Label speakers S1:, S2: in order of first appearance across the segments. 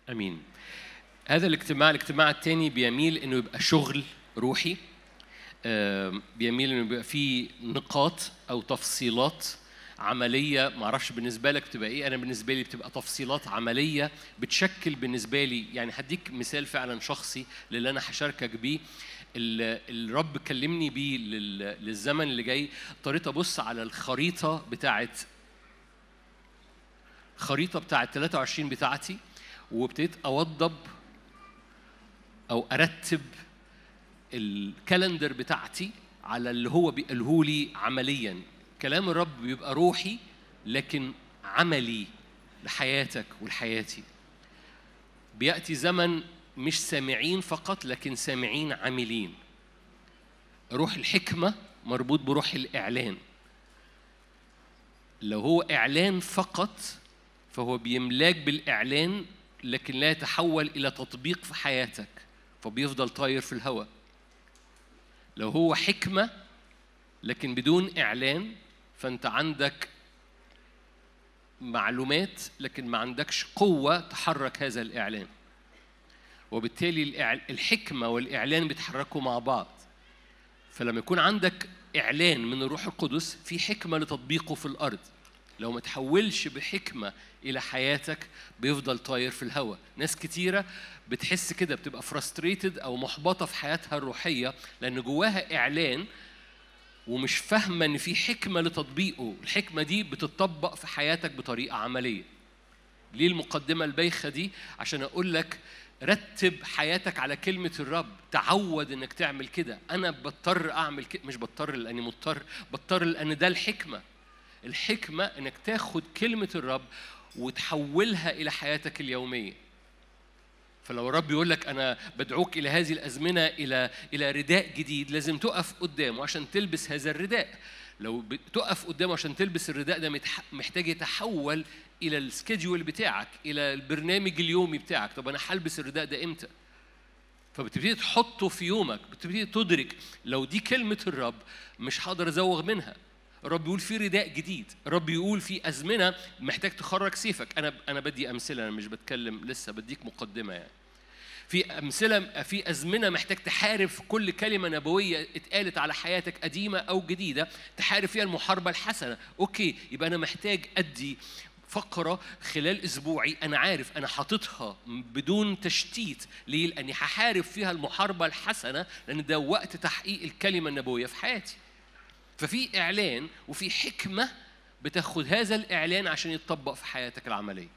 S1: امين هذا الاجتماع الاجتماع الثاني بيميل انه يبقى شغل روحي آم، بيميل انه يبقى فيه نقاط او تفصيلات عمليه ما اعرفش بالنسبه لك بتبقى ايه انا بالنسبه لي بتبقى تفصيلات عمليه بتشكل بالنسبه لي يعني هديك مثال فعلا شخصي للي انا هشاركك بيه ال- الرب كلمني بيه لل- للزمن اللي جاي اضطريت ابص على الخريطه بتاعت خريطه بتاعت 23 بتاعتي وابتديت اوضب او ارتب الكالندر بتاعتي على اللي هو بيقاله لي عمليا كلام الرب بيبقى روحي لكن عملي لحياتك ولحياتي بياتي زمن مش سامعين فقط لكن سامعين عاملين روح الحكمه مربوط بروح الاعلان لو هو اعلان فقط فهو بيملاك بالاعلان لكن لا يتحول الى تطبيق في حياتك فبيفضل طاير في الهواء لو هو حكمه لكن بدون اعلان فانت عندك معلومات لكن ما عندكش قوه تحرك هذا الاعلان وبالتالي الإع- الحكمه والاعلان بيتحركوا مع بعض فلما يكون عندك اعلان من الروح القدس في حكمه لتطبيقه في الارض لو ما تحولش بحكمه الى حياتك بيفضل طاير في الهواء ناس كتيره بتحس كده بتبقى فرستريتد او محبطه في حياتها الروحيه لان جواها اعلان ومش فاهمه ان في حكمه لتطبيقه الحكمه دي بتطبق في حياتك بطريقه عمليه ليه المقدمه البايخه دي عشان اقول لك رتب حياتك على كلمة الرب تعود انك تعمل كده انا بضطر اعمل كده مش بضطر لاني مضطر بضطر لان ده الحكمة الحكمة انك تاخد كلمة الرب وتحولها الى حياتك اليومية فلو الرب يقول لك انا بدعوك الى هذه الازمنه الى الى رداء جديد لازم تقف قدامه عشان تلبس هذا الرداء لو تقف قدامه عشان تلبس الرداء ده متح- محتاج يتحول الى السكيدجول بتاعك الى البرنامج اليومي بتاعك طب انا هلبس الرداء ده امتى فبتبتدي تحطه في يومك بتبتدي تدرك لو دي كلمة الرب مش هقدر أزوغ منها الرب يقول في رداء جديد الرب يقول في أزمنة محتاج تخرج سيفك أنا أنا بدي أمثلة أنا مش بتكلم لسه بديك مقدمة يعني في أمثلة في أزمنة محتاج تحارب في كل كلمة نبوية اتقالت على حياتك قديمة أو جديدة تحارب فيها المحاربة الحسنة أوكي يبقى أنا محتاج أدي فقرة خلال أسبوعي أنا عارف أنا حاططها بدون تشتيت ليه؟ لأني هحارب فيها المحاربة الحسنة لأن ده وقت تحقيق الكلمة النبوية في حياتي ففي إعلان وفي حكمة بتاخد هذا الإعلان عشان يتطبق في حياتك العملية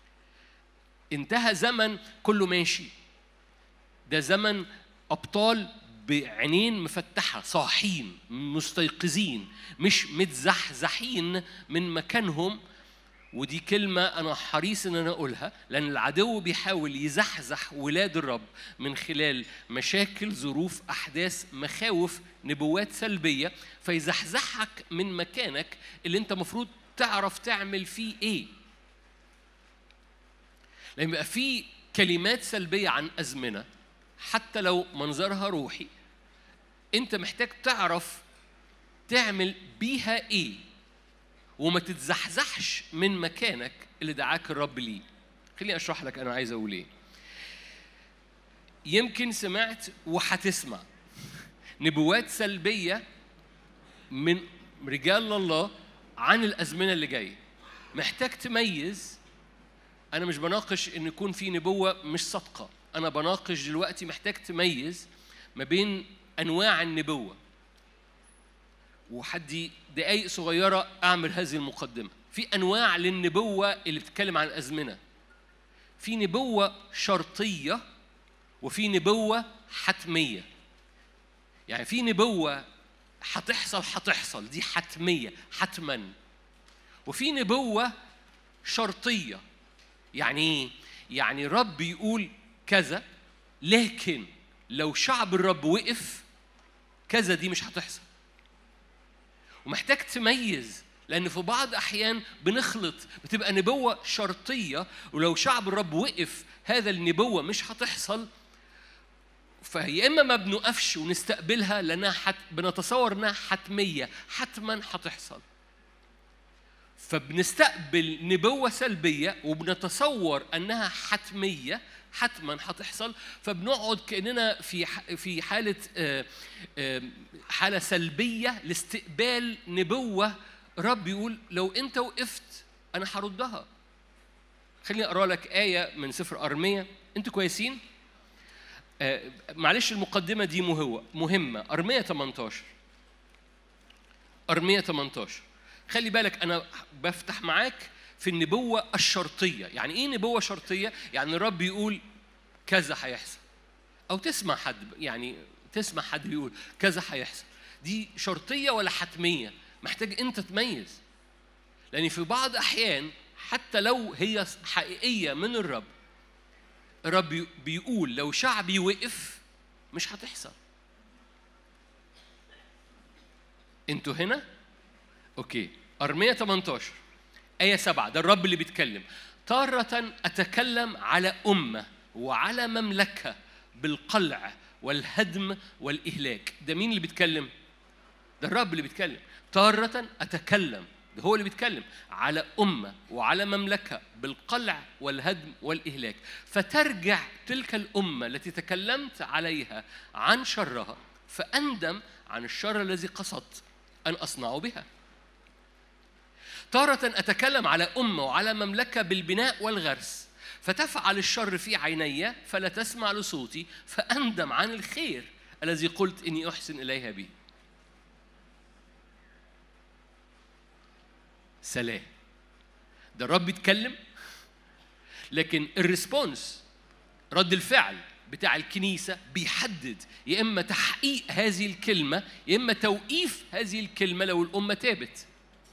S1: انتهى زمن كله ماشي ده زمن أبطال بعينين مفتحة صاحين مستيقظين مش متزحزحين من مكانهم ودي كلمة أنا حريص إن أنا أقولها لأن العدو بيحاول يزحزح ولاد الرب من خلال مشاكل ظروف أحداث مخاوف نبوات سلبية فيزحزحك من مكانك اللي أنت مفروض تعرف تعمل فيه إيه لما يبقى في كلمات سلبية عن أزمنة حتى لو منظرها روحي أنت محتاج تعرف تعمل بيها إيه وما تتزحزحش من مكانك اللي دعاك الرب ليه خليني اشرح لك انا عايز اقول ايه يمكن سمعت وهتسمع نبوات سلبيه من رجال الله عن الازمنه اللي جايه محتاج تميز انا مش بناقش ان يكون في نبوه مش صادقه انا بناقش دلوقتي محتاج تميز ما بين انواع النبوه وحدي دقايق صغيرة أعمل هذه المقدمة في أنواع للنبوة اللي بتتكلم عن الأزمنة في نبوة شرطية وفي نبوة حتمية يعني في نبوة هتحصل هتحصل دي حتمية حتما وفي نبوة شرطية يعني ايه؟ يعني الرب يقول كذا لكن لو شعب الرب وقف كذا دي مش هتحصل ومحتاج تميز لأن في بعض أحيان بنخلط بتبقى نبوة شرطية ولو شعب الرب وقف هذا النبوة مش هتحصل فيا إما ما بنقفش ونستقبلها لأنها حت... بنتصور إنها حتمية حتما هتحصل فبنستقبل نبوة سلبية وبنتصور أنها حتمية حتما هتحصل فبنقعد كأننا في في حالة آه، آه، حالة سلبية لاستقبال نبوة رب يقول لو أنت وقفت أنا هردها خليني أقرأ لك آية من سفر أرمية أنتوا كويسين؟ آه، معلش المقدمة دي مهمة أرمية 18 أرمية 18 خلي بالك أنا بفتح معاك في النبوة الشرطية يعني إيه نبوة شرطية؟ يعني الرب يقول كذا هيحصل أو تسمع حد يعني تسمع حد بيقول كذا هيحصل دي شرطية ولا حتمية؟ محتاج أنت تميز لأن في بعض أحيان حتى لو هي حقيقية من الرب الرب بيقول لو شعبي وقف مش هتحصل انتوا هنا اوكي ارميه 18 ايه 7 ده الرب اللي بيتكلم تارة اتكلم على امه وعلى مملكه بالقلع والهدم والاهلاك ده مين اللي بيتكلم ده الرب اللي بيتكلم تارة اتكلم ده هو اللي بيتكلم على أمة وعلى مملكة بالقلع والهدم والإهلاك فترجع تلك الأمة التي تكلمت عليها عن شرها فأندم عن الشر الذي قصدت أن أصنع بها تارة أتكلم على أمة وعلى مملكة بالبناء والغرس فتفعل الشر في عيني فلا تسمع لصوتي فأندم عن الخير الذي قلت إني أحسن إليها به سلام ده الرب يتكلم لكن الريسبونس رد الفعل بتاع الكنيسة بيحدد يا إما تحقيق هذه الكلمة يا إما توقيف هذه الكلمة لو الأمة تابت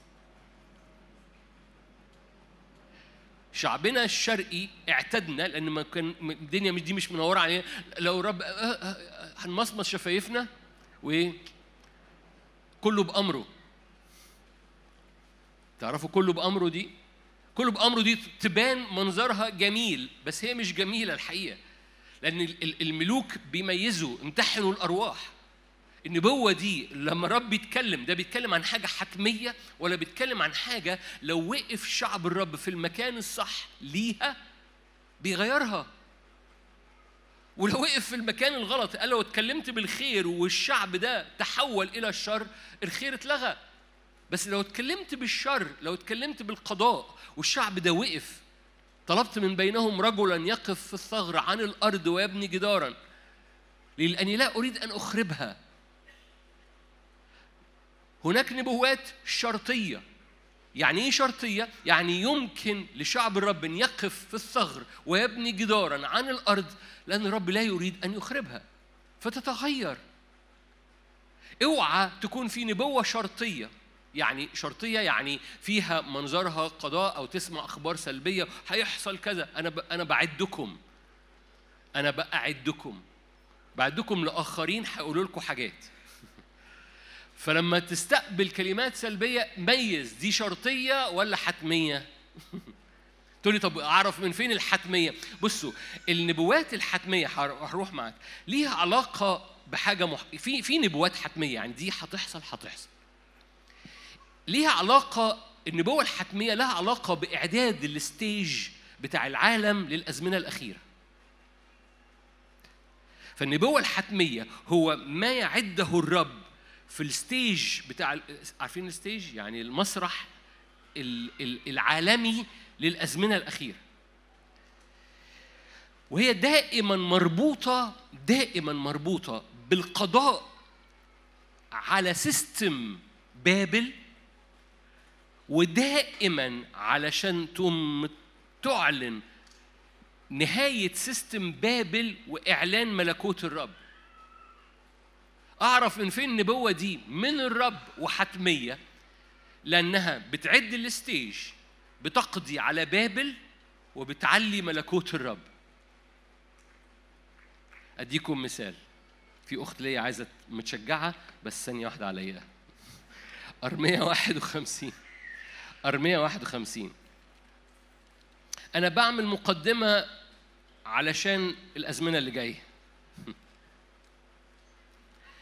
S1: شعبنا الشرقي اعتدنا لأن ما كان الدنيا دي مش منورة علينا لو رب هنمصمص شفايفنا وإيه كله بأمره تعرفوا كله بأمره دي كله بأمره دي تبان منظرها جميل بس هي مش جميلة الحقيقة لأن الملوك بيميزوا امتحنوا الأرواح النبوة دي لما رب يتكلم ده بيتكلم عن حاجة حتمية ولا بيتكلم عن حاجة لو وقف شعب الرب في المكان الصح ليها بيغيرها ولو وقف في المكان الغلط قال لو اتكلمت بالخير والشعب ده تحول إلى الشر الخير اتلغى بس لو اتكلمت بالشر لو اتكلمت بالقضاء والشعب ده وقف طلبت من بينهم رجلا يقف في الثغر عن الأرض ويبني جدارا لأني لا أريد أن أخربها هناك نبوات شرطية يعني ايه شرطية؟ يعني يمكن لشعب الرب أن يقف في الثغر ويبني جدارا عن الأرض لأن الرب لا يريد أن يخربها فتتغير اوعى تكون في نبوة شرطية يعني شرطيه يعني فيها منظرها قضاء او تسمع اخبار سلبيه هيحصل كذا انا ب... انا بعدكم انا بعدكم بعدكم لاخرين هيقولوا لكم حاجات فلما تستقبل كلمات سلبيه ميز دي شرطيه ولا حتميه تقول لي طب اعرف من فين الحتميه بصوا النبوات الحتميه هروح معاك ليها علاقه بحاجه مح... في في نبوات حتميه يعني دي هتحصل هتحصل ليها علاقة النبوة الحتمية لها علاقة بإعداد الستيج بتاع العالم للأزمنة الأخيرة فالنبوة الحتمية هو ما يعده الرب في الستيج بتاع عارفين الستيج يعني المسرح العالمي للأزمنة الأخيرة وهي دائما مربوطة دائما مربوطة بالقضاء على سيستم بابل ودائما علشان تقوم تعلن نهاية سيستم بابل وإعلان ملكوت الرب أعرف من فين النبوة دي من الرب وحتمية لأنها بتعد الستيج بتقضي على بابل وبتعلي ملكوت الرب أديكم مثال في أخت ليا عايزة متشجعة بس ثانية واحدة عليا أرمية 51 أرمية 51 أنا بعمل مقدمة علشان الأزمنة اللي جاية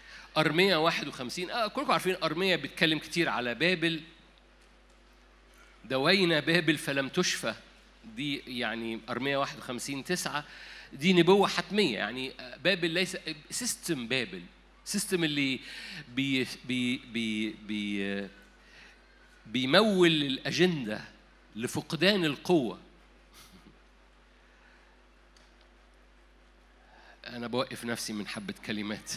S1: أرمية 51 آه كلكم عارفين أرمية بيتكلم كتير على بابل دوينا بابل فلم تشفى دي يعني أرمية 51 9 دي نبوة حتمية يعني بابل ليس سيستم بابل سيستم اللي بي بي بي بي بيمول الأجندة لفقدان القوة أنا بوقف نفسي من حبة كلمات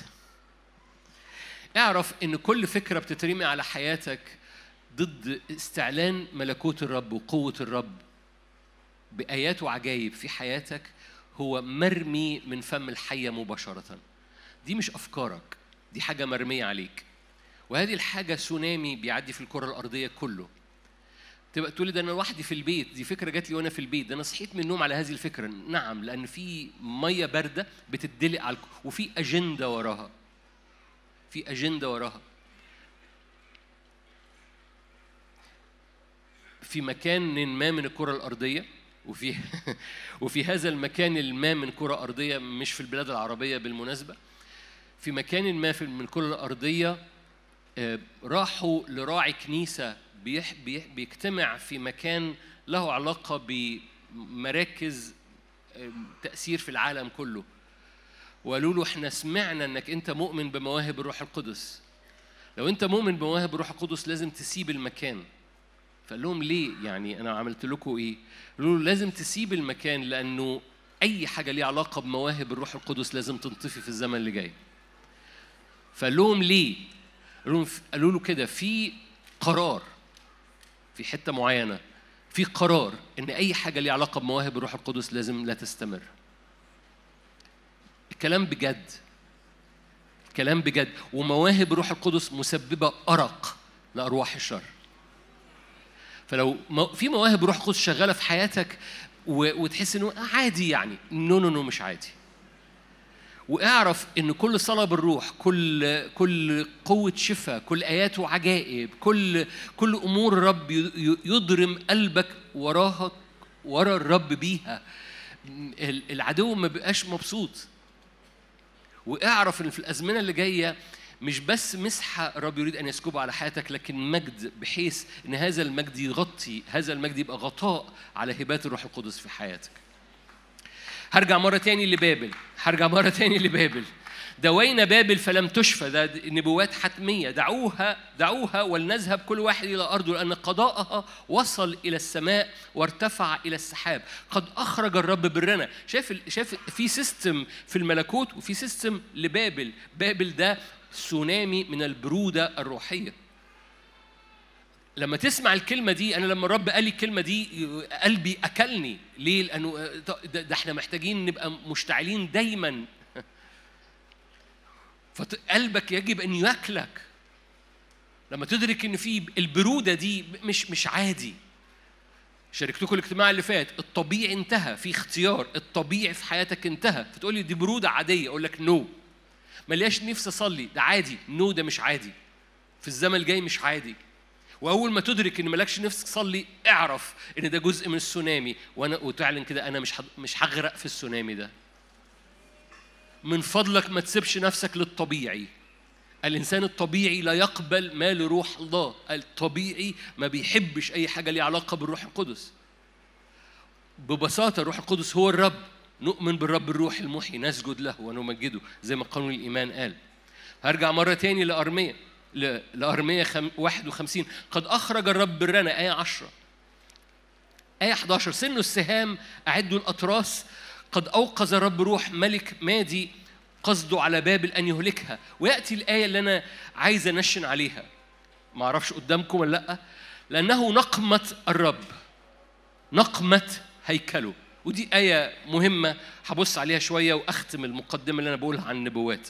S1: اعرف إن كل فكرة بتترمي على حياتك ضد استعلان ملكوت الرب وقوة الرب بآيات وعجائب في حياتك هو مرمي من فم الحية مباشرة دي مش أفكارك دي حاجة مرمية عليك وهذه الحاجة سونامي بيعدي في الكرة الأرضية كله تبقى تقول ده انا لوحدي في البيت دي فكره جات لي وانا في البيت ده انا صحيت من النوم على هذه الفكره نعم لان في ميه بارده بتدلق على وفي اجنده وراها في اجنده وراها في مكان ما من الكره الارضيه وفي وفي هذا المكان الما من كره ارضيه مش في البلاد العربيه بالمناسبه في مكان ما في من الكره الارضيه آه، راحوا لراعي كنيسه بيح بيح بيجتمع في مكان له علاقه بمراكز آه، تاثير في العالم كله وقالوا له احنا سمعنا انك انت مؤمن بمواهب الروح القدس لو انت مؤمن بمواهب الروح القدس لازم تسيب المكان فقال لهم ليه يعني انا عملت لكم ايه قالوا له لازم تسيب المكان لانه اي حاجه ليها علاقه بمواهب الروح القدس لازم تنطفي في الزمن اللي جاي فقال لهم ليه قالوا قالوا له كده في قرار في حته معينه في قرار ان اي حاجه ليها علاقه بمواهب الروح القدس لازم لا تستمر الكلام بجد الكلام بجد ومواهب الروح القدس مسببه ارق لارواح الشر فلو في مواهب روح القدس شغاله في حياتك وتحس انه عادي يعني نو نو نو مش عادي واعرف ان كل صلاه بالروح كل كل قوه شفاء كل ايات وعجائب كل كل امور الرب يضرم قلبك وراها ورا الرب بيها العدو ما بيبقاش مبسوط واعرف ان في الازمنه اللي جايه مش بس مسحة الرب يريد أن يسكبه على حياتك لكن مجد بحيث أن هذا المجد يغطي هذا المجد يبقى غطاء على هبات الروح القدس في حياتك هرجع مرة تاني لبابل هرجع مرة تاني لبابل دوينا بابل فلم تشفى ده نبوات حتمية دعوها دعوها ولنذهب كل واحد إلى أرضه لأن قضاءها وصل إلى السماء وارتفع إلى السحاب قد أخرج الرب برنا شايف شايف في سيستم في الملكوت وفي سيستم لبابل بابل ده سونامي من البرودة الروحية لما تسمع الكلمة دي أنا لما الرب قال لي الكلمة دي قلبي أكلني ليه؟ لأنه ده, ده احنا محتاجين نبقى مشتعلين دايما فقلبك يجب أن ياكلك لما تدرك ان في البروده دي مش مش عادي شاركتكم الاجتماع اللي فات الطبيعي انتهى في اختيار الطبيعي في حياتك انتهى فتقول لي دي بروده عاديه اقول لك نو no. ملياش نفسي اصلي ده عادي نو ده مش عادي في الزمن الجاي مش عادي واول ما تدرك ان مالكش نفسك تصلي اعرف ان ده جزء من السونامي وانا وتعلن كده انا مش مش هغرق في السونامي ده من فضلك ما تسيبش نفسك للطبيعي الانسان الطبيعي لا يقبل ما لروح الله الطبيعي ما بيحبش اي حاجه ليها علاقه بالروح القدس ببساطه الروح القدس هو الرب نؤمن بالرب الروح المحيي نسجد له ونمجده زي ما قانون الإيمان قال هرجع مرة تاني لأرمية لأرمية 51 قد أخرج الرب برنا آية 10 آية 11 سن السهام أعدوا الأطراس قد أوقظ الرب روح ملك مادي قصده على بابل أن يهلكها ويأتي الآية اللي أنا عايز أنشن عليها ما أعرفش قدامكم ولا لأ لأنه نقمة الرب نقمة هيكله ودي آية مهمة هبص عليها شوية وأختم المقدمة اللي أنا بقولها عن النبوات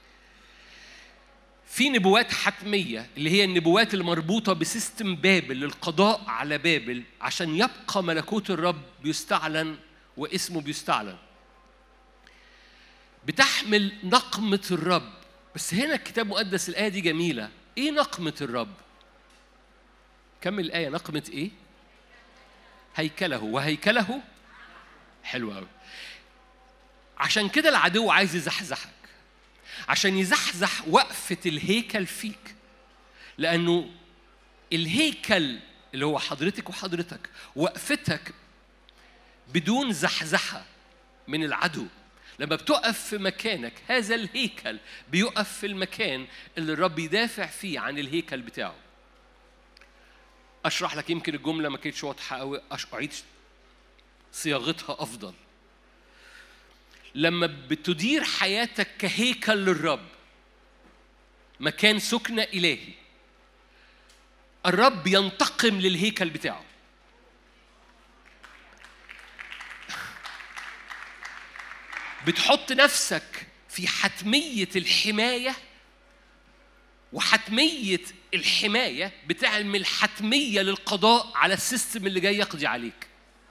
S1: في نبوات حتمية اللي هي النبوات المربوطة بسيستم بابل للقضاء على بابل عشان يبقى ملكوت الرب بيستعلن واسمه بيستعلن بتحمل نقمة الرب بس هنا الكتاب المقدس الآية دي جميلة إيه نقمة الرب؟ كمل الآية نقمة إيه؟ هيكله وهيكله حلو قوي عشان كده العدو عايز يزحزحك عشان يزحزح وقفة الهيكل فيك لأنه الهيكل اللي هو حضرتك وحضرتك وقفتك بدون زحزحة من العدو لما بتقف في مكانك هذا الهيكل بيقف في المكان اللي الرب يدافع فيه عن الهيكل بتاعه اشرح لك يمكن الجمله ما كانتش واضحه قوي اعيد صياغتها افضل لما بتدير حياتك كهيكل للرب مكان سكن الهي الرب ينتقم للهيكل بتاعه بتحط نفسك في حتميه الحمايه وحتميه الحمايه بتعمل حتميه للقضاء على السيستم اللي جاي يقضي عليك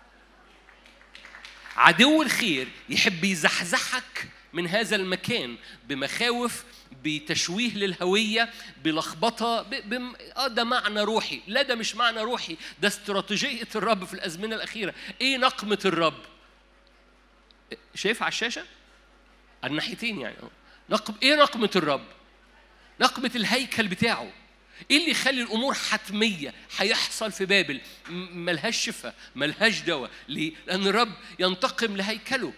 S1: عدو الخير يحب يزحزحك من هذا المكان بمخاوف بتشويه للهوية بلخبطة ب... ب... آه ده معنى روحي لا ده مش معنى روحي ده استراتيجية الرب في الأزمنة الأخيرة إيه نقمة الرب شايف على الشاشة على الناحيتين يعني نقم إيه نقمة الرب نقمة الهيكل بتاعه ايه اللي يخلي الامور حتميه هيحصل في بابل ملهاش شفاء ملهاش دواء ليه لان الرب ينتقم لهيكله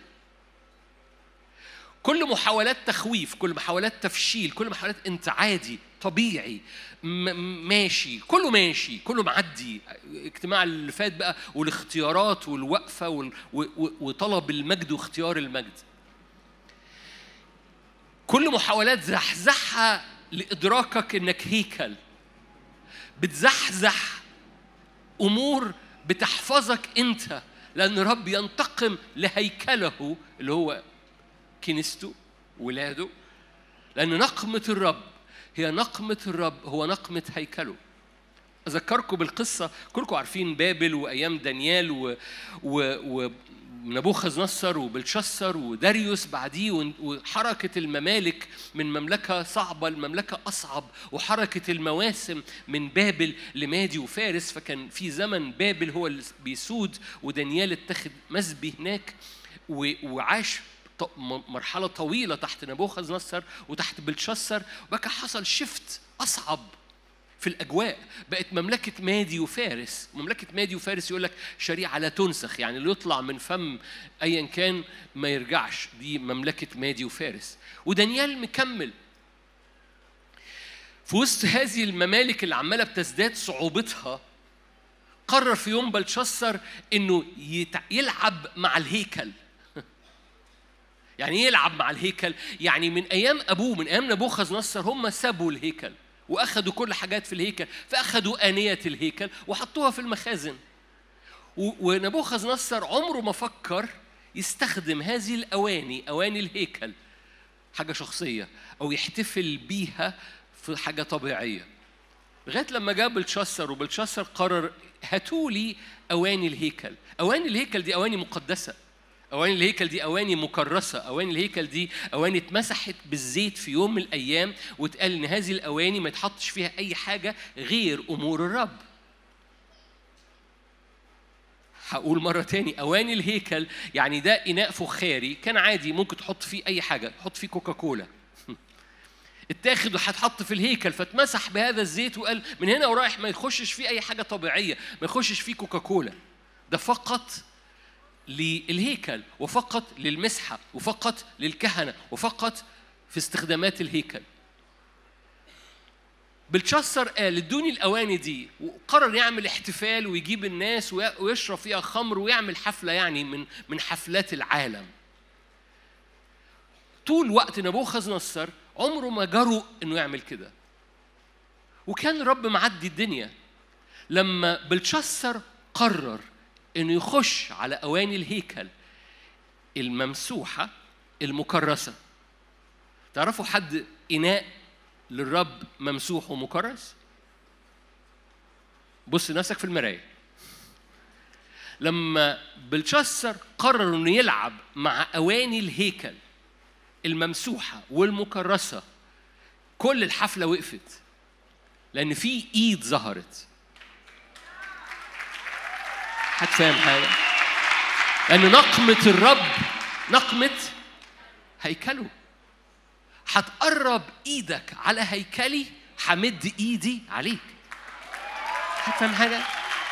S1: كل محاولات تخويف كل محاولات تفشيل كل محاولات انت عادي طبيعي ماشي كله ماشي كله معدي اجتماع اللي فات بقى والاختيارات والوقفه وال... وطلب المجد واختيار المجد كل محاولات زحزحها لادراكك انك هيكل بتزحزح امور بتحفظك انت لان رب ينتقم لهيكله اللي هو كنيسته ولاده لان نقمه الرب هي نقمه الرب هو نقمه هيكله اذكركم بالقصه كلكم عارفين بابل وايام دانيال و, و... و... نبوخذ نصر وبلشسر وداريوس بعديه وحركة الممالك من مملكة صعبة لمملكة أصعب وحركة المواسم من بابل لمادي وفارس فكان في زمن بابل هو اللي بيسود ودانيال اتخذ مسبي هناك وعاش مرحلة طويلة تحت نبوخذ نصر وتحت بلشسر وبقى حصل شفت أصعب في الأجواء بقت مملكة مادي وفارس مملكة مادي وفارس يقول لك شريعة لا تنسخ يعني اللي يطلع من فم أيا كان ما يرجعش دي مملكة مادي وفارس ودانيال مكمل في وسط هذه الممالك اللي عمالة بتزداد صعوبتها قرر في يوم بلشسر انه يلعب مع الهيكل يعني ايه يلعب مع الهيكل يعني من ايام ابوه من ايام نبوخذ نصر هم سابوا الهيكل واخدوا كل حاجات في الهيكل فاخدوا انيه الهيكل وحطوها في المخازن ونبوخذ نصر عمره ما فكر يستخدم هذه الاواني اواني الهيكل حاجه شخصيه او يحتفل بيها في حاجه طبيعيه لغايه لما جاب بلشسر وبلشسر قرر هاتوا لي اواني الهيكل اواني الهيكل دي اواني مقدسه أواني الهيكل دي أواني مكرسة أواني الهيكل دي أواني اتمسحت بالزيت في يوم من الأيام واتقال إن هذه الأواني ما يتحطش فيها أي حاجة غير أمور الرب هقول مرة تاني أواني الهيكل يعني ده إناء فخاري كان عادي ممكن تحط فيه أي حاجة تحط فيه كوكاكولا اتاخد وهتحط في الهيكل فاتمسح بهذا الزيت وقال من هنا ورايح ما يخشش فيه أي حاجة طبيعية ما يخشش فيه كوكاكولا ده فقط للهيكل وفقط للمسحة وفقط للكهنة وفقط في استخدامات الهيكل بلشسر قال ادوني الاواني دي وقرر يعمل احتفال ويجيب الناس ويشرب فيها خمر ويعمل حفله يعني من من حفلات العالم طول وقت نبوخذ نصر عمره ما جرؤ انه يعمل كده وكان الرب معدي الدنيا لما بلشسر قرر انه يخش على اواني الهيكل الممسوحه المكرسه تعرفوا حد اناء للرب ممسوح ومكرس بص نفسك في المرايه لما بلشسر قرر انه يلعب مع اواني الهيكل الممسوحه والمكرسه كل الحفله وقفت لان في ايد ظهرت حد فاهم حاجه لان نقمه الرب نقمه هيكله هتقرب ايدك على هيكلي همد ايدي عليك حد فاهم حاجه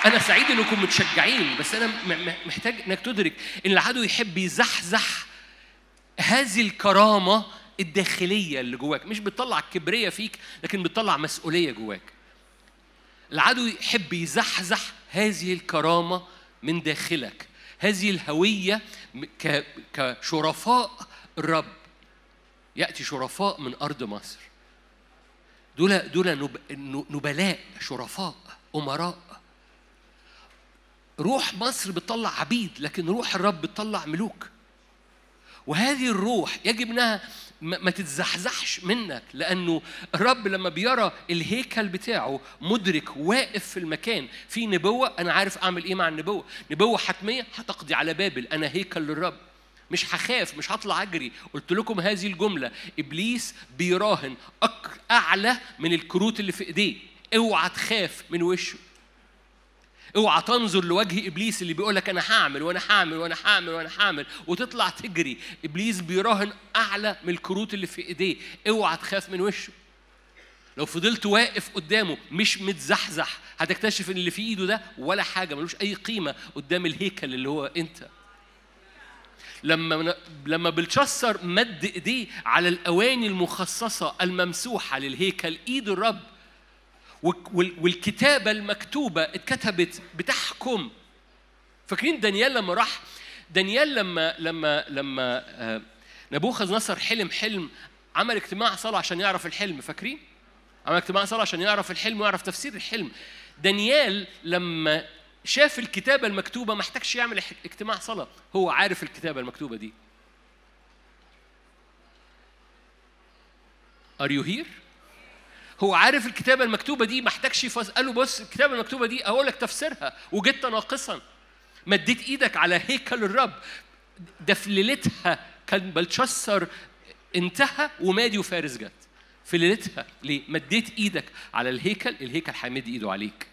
S1: انا سعيد انكم متشجعين بس انا محتاج انك تدرك ان العدو يحب يزحزح هذه الكرامه الداخليه اللي جواك مش بتطلع الكبريه فيك لكن بتطلع مسؤوليه جواك العدو يحب يزحزح هذه الكرامه من داخلك هذه الهويه كشرفاء الرب ياتي شرفاء من ارض مصر دول دول نبلاء شرفاء امراء روح مصر بتطلع عبيد لكن روح الرب بتطلع ملوك وهذه الروح يجب انها ما تتزحزحش منك لانه الرب لما بيرى الهيكل بتاعه مدرك واقف في المكان في نبوه انا عارف اعمل ايه مع النبوه نبوه حتميه هتقضي على بابل انا هيكل للرب مش هخاف مش هطلع اجري قلت لكم هذه الجمله ابليس بيراهن اعلى من الكروت اللي في ايديه اوعى تخاف من وشه اوعى تنظر لوجه ابليس اللي بيقول لك انا هعمل وانا هعمل وانا هعمل وانا هعمل وتطلع تجري ابليس بيراهن اعلى من الكروت اللي في ايديه اوعى تخاف من وشه لو فضلت واقف قدامه مش متزحزح هتكتشف ان اللي في ايده ده ولا حاجه ملوش اي قيمه قدام الهيكل اللي هو انت لما لما بلشسر مد ايديه على الاواني المخصصه الممسوحه للهيكل ايد الرب والكتابه المكتوبه اتكتبت بتحكم فاكرين دانيال لما راح دانيال لما لما لما آه، نبوخذ نصر حلم حلم عمل اجتماع صلاه عشان يعرف الحلم فاكرين عمل اجتماع صلاه عشان يعرف الحلم ويعرف تفسير الحلم دانيال لما شاف الكتابة المكتوبة ما احتاجش يعمل اجتماع صلاة هو عارف الكتابة المكتوبة دي Are you here؟ هو عارف الكتابة المكتوبة دي ما احتاجش قال له بص الكتابة المكتوبة دي أقول لك تفسيرها وجدت ناقصا مديت إيدك على هيكل الرب ده في ليلتها كان بلتشسر انتهى ومادي وفارس جت في ليلتها ليه؟ مديت إيدك على الهيكل الهيكل هيمد إيده عليك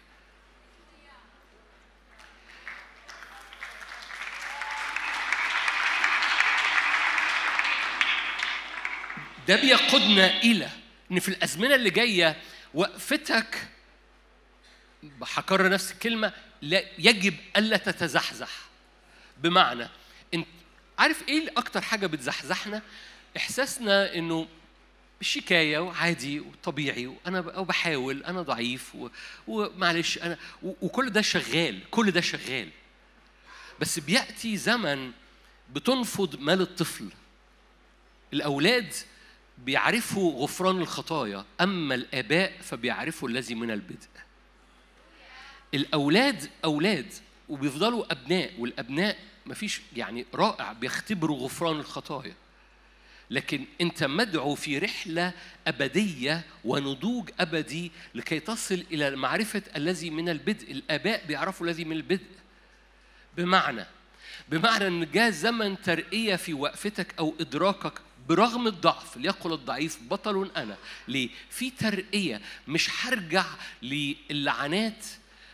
S1: ده بيقودنا إلى إن في الأزمنة اللي جاية وقفتك هكرر نفس الكلمة لا يجب ألا تتزحزح بمعنى انت عارف ايه اكتر حاجه بتزحزحنا احساسنا انه شكايه وعادي وطبيعي وانا بحاول انا ضعيف ومعلش انا وكل ده شغال كل ده شغال بس بياتي زمن بتنفض مال الطفل الاولاد بيعرفوا غفران الخطايا أما الآباء فبيعرفوا الذي من البدء الأولاد أولاد وبيفضلوا أبناء والأبناء مفيش يعني رائع بيختبروا غفران الخطايا لكن أنت مدعو في رحلة أبدية ونضوج أبدي لكي تصل إلى معرفة الذي من البدء الآباء بيعرفوا الذي من البدء بمعنى بمعنى ان جاء زمن ترقيه في وقفتك او ادراكك برغم الضعف ليقل الضعيف بطل انا ليه في ترقيه مش هرجع للعنات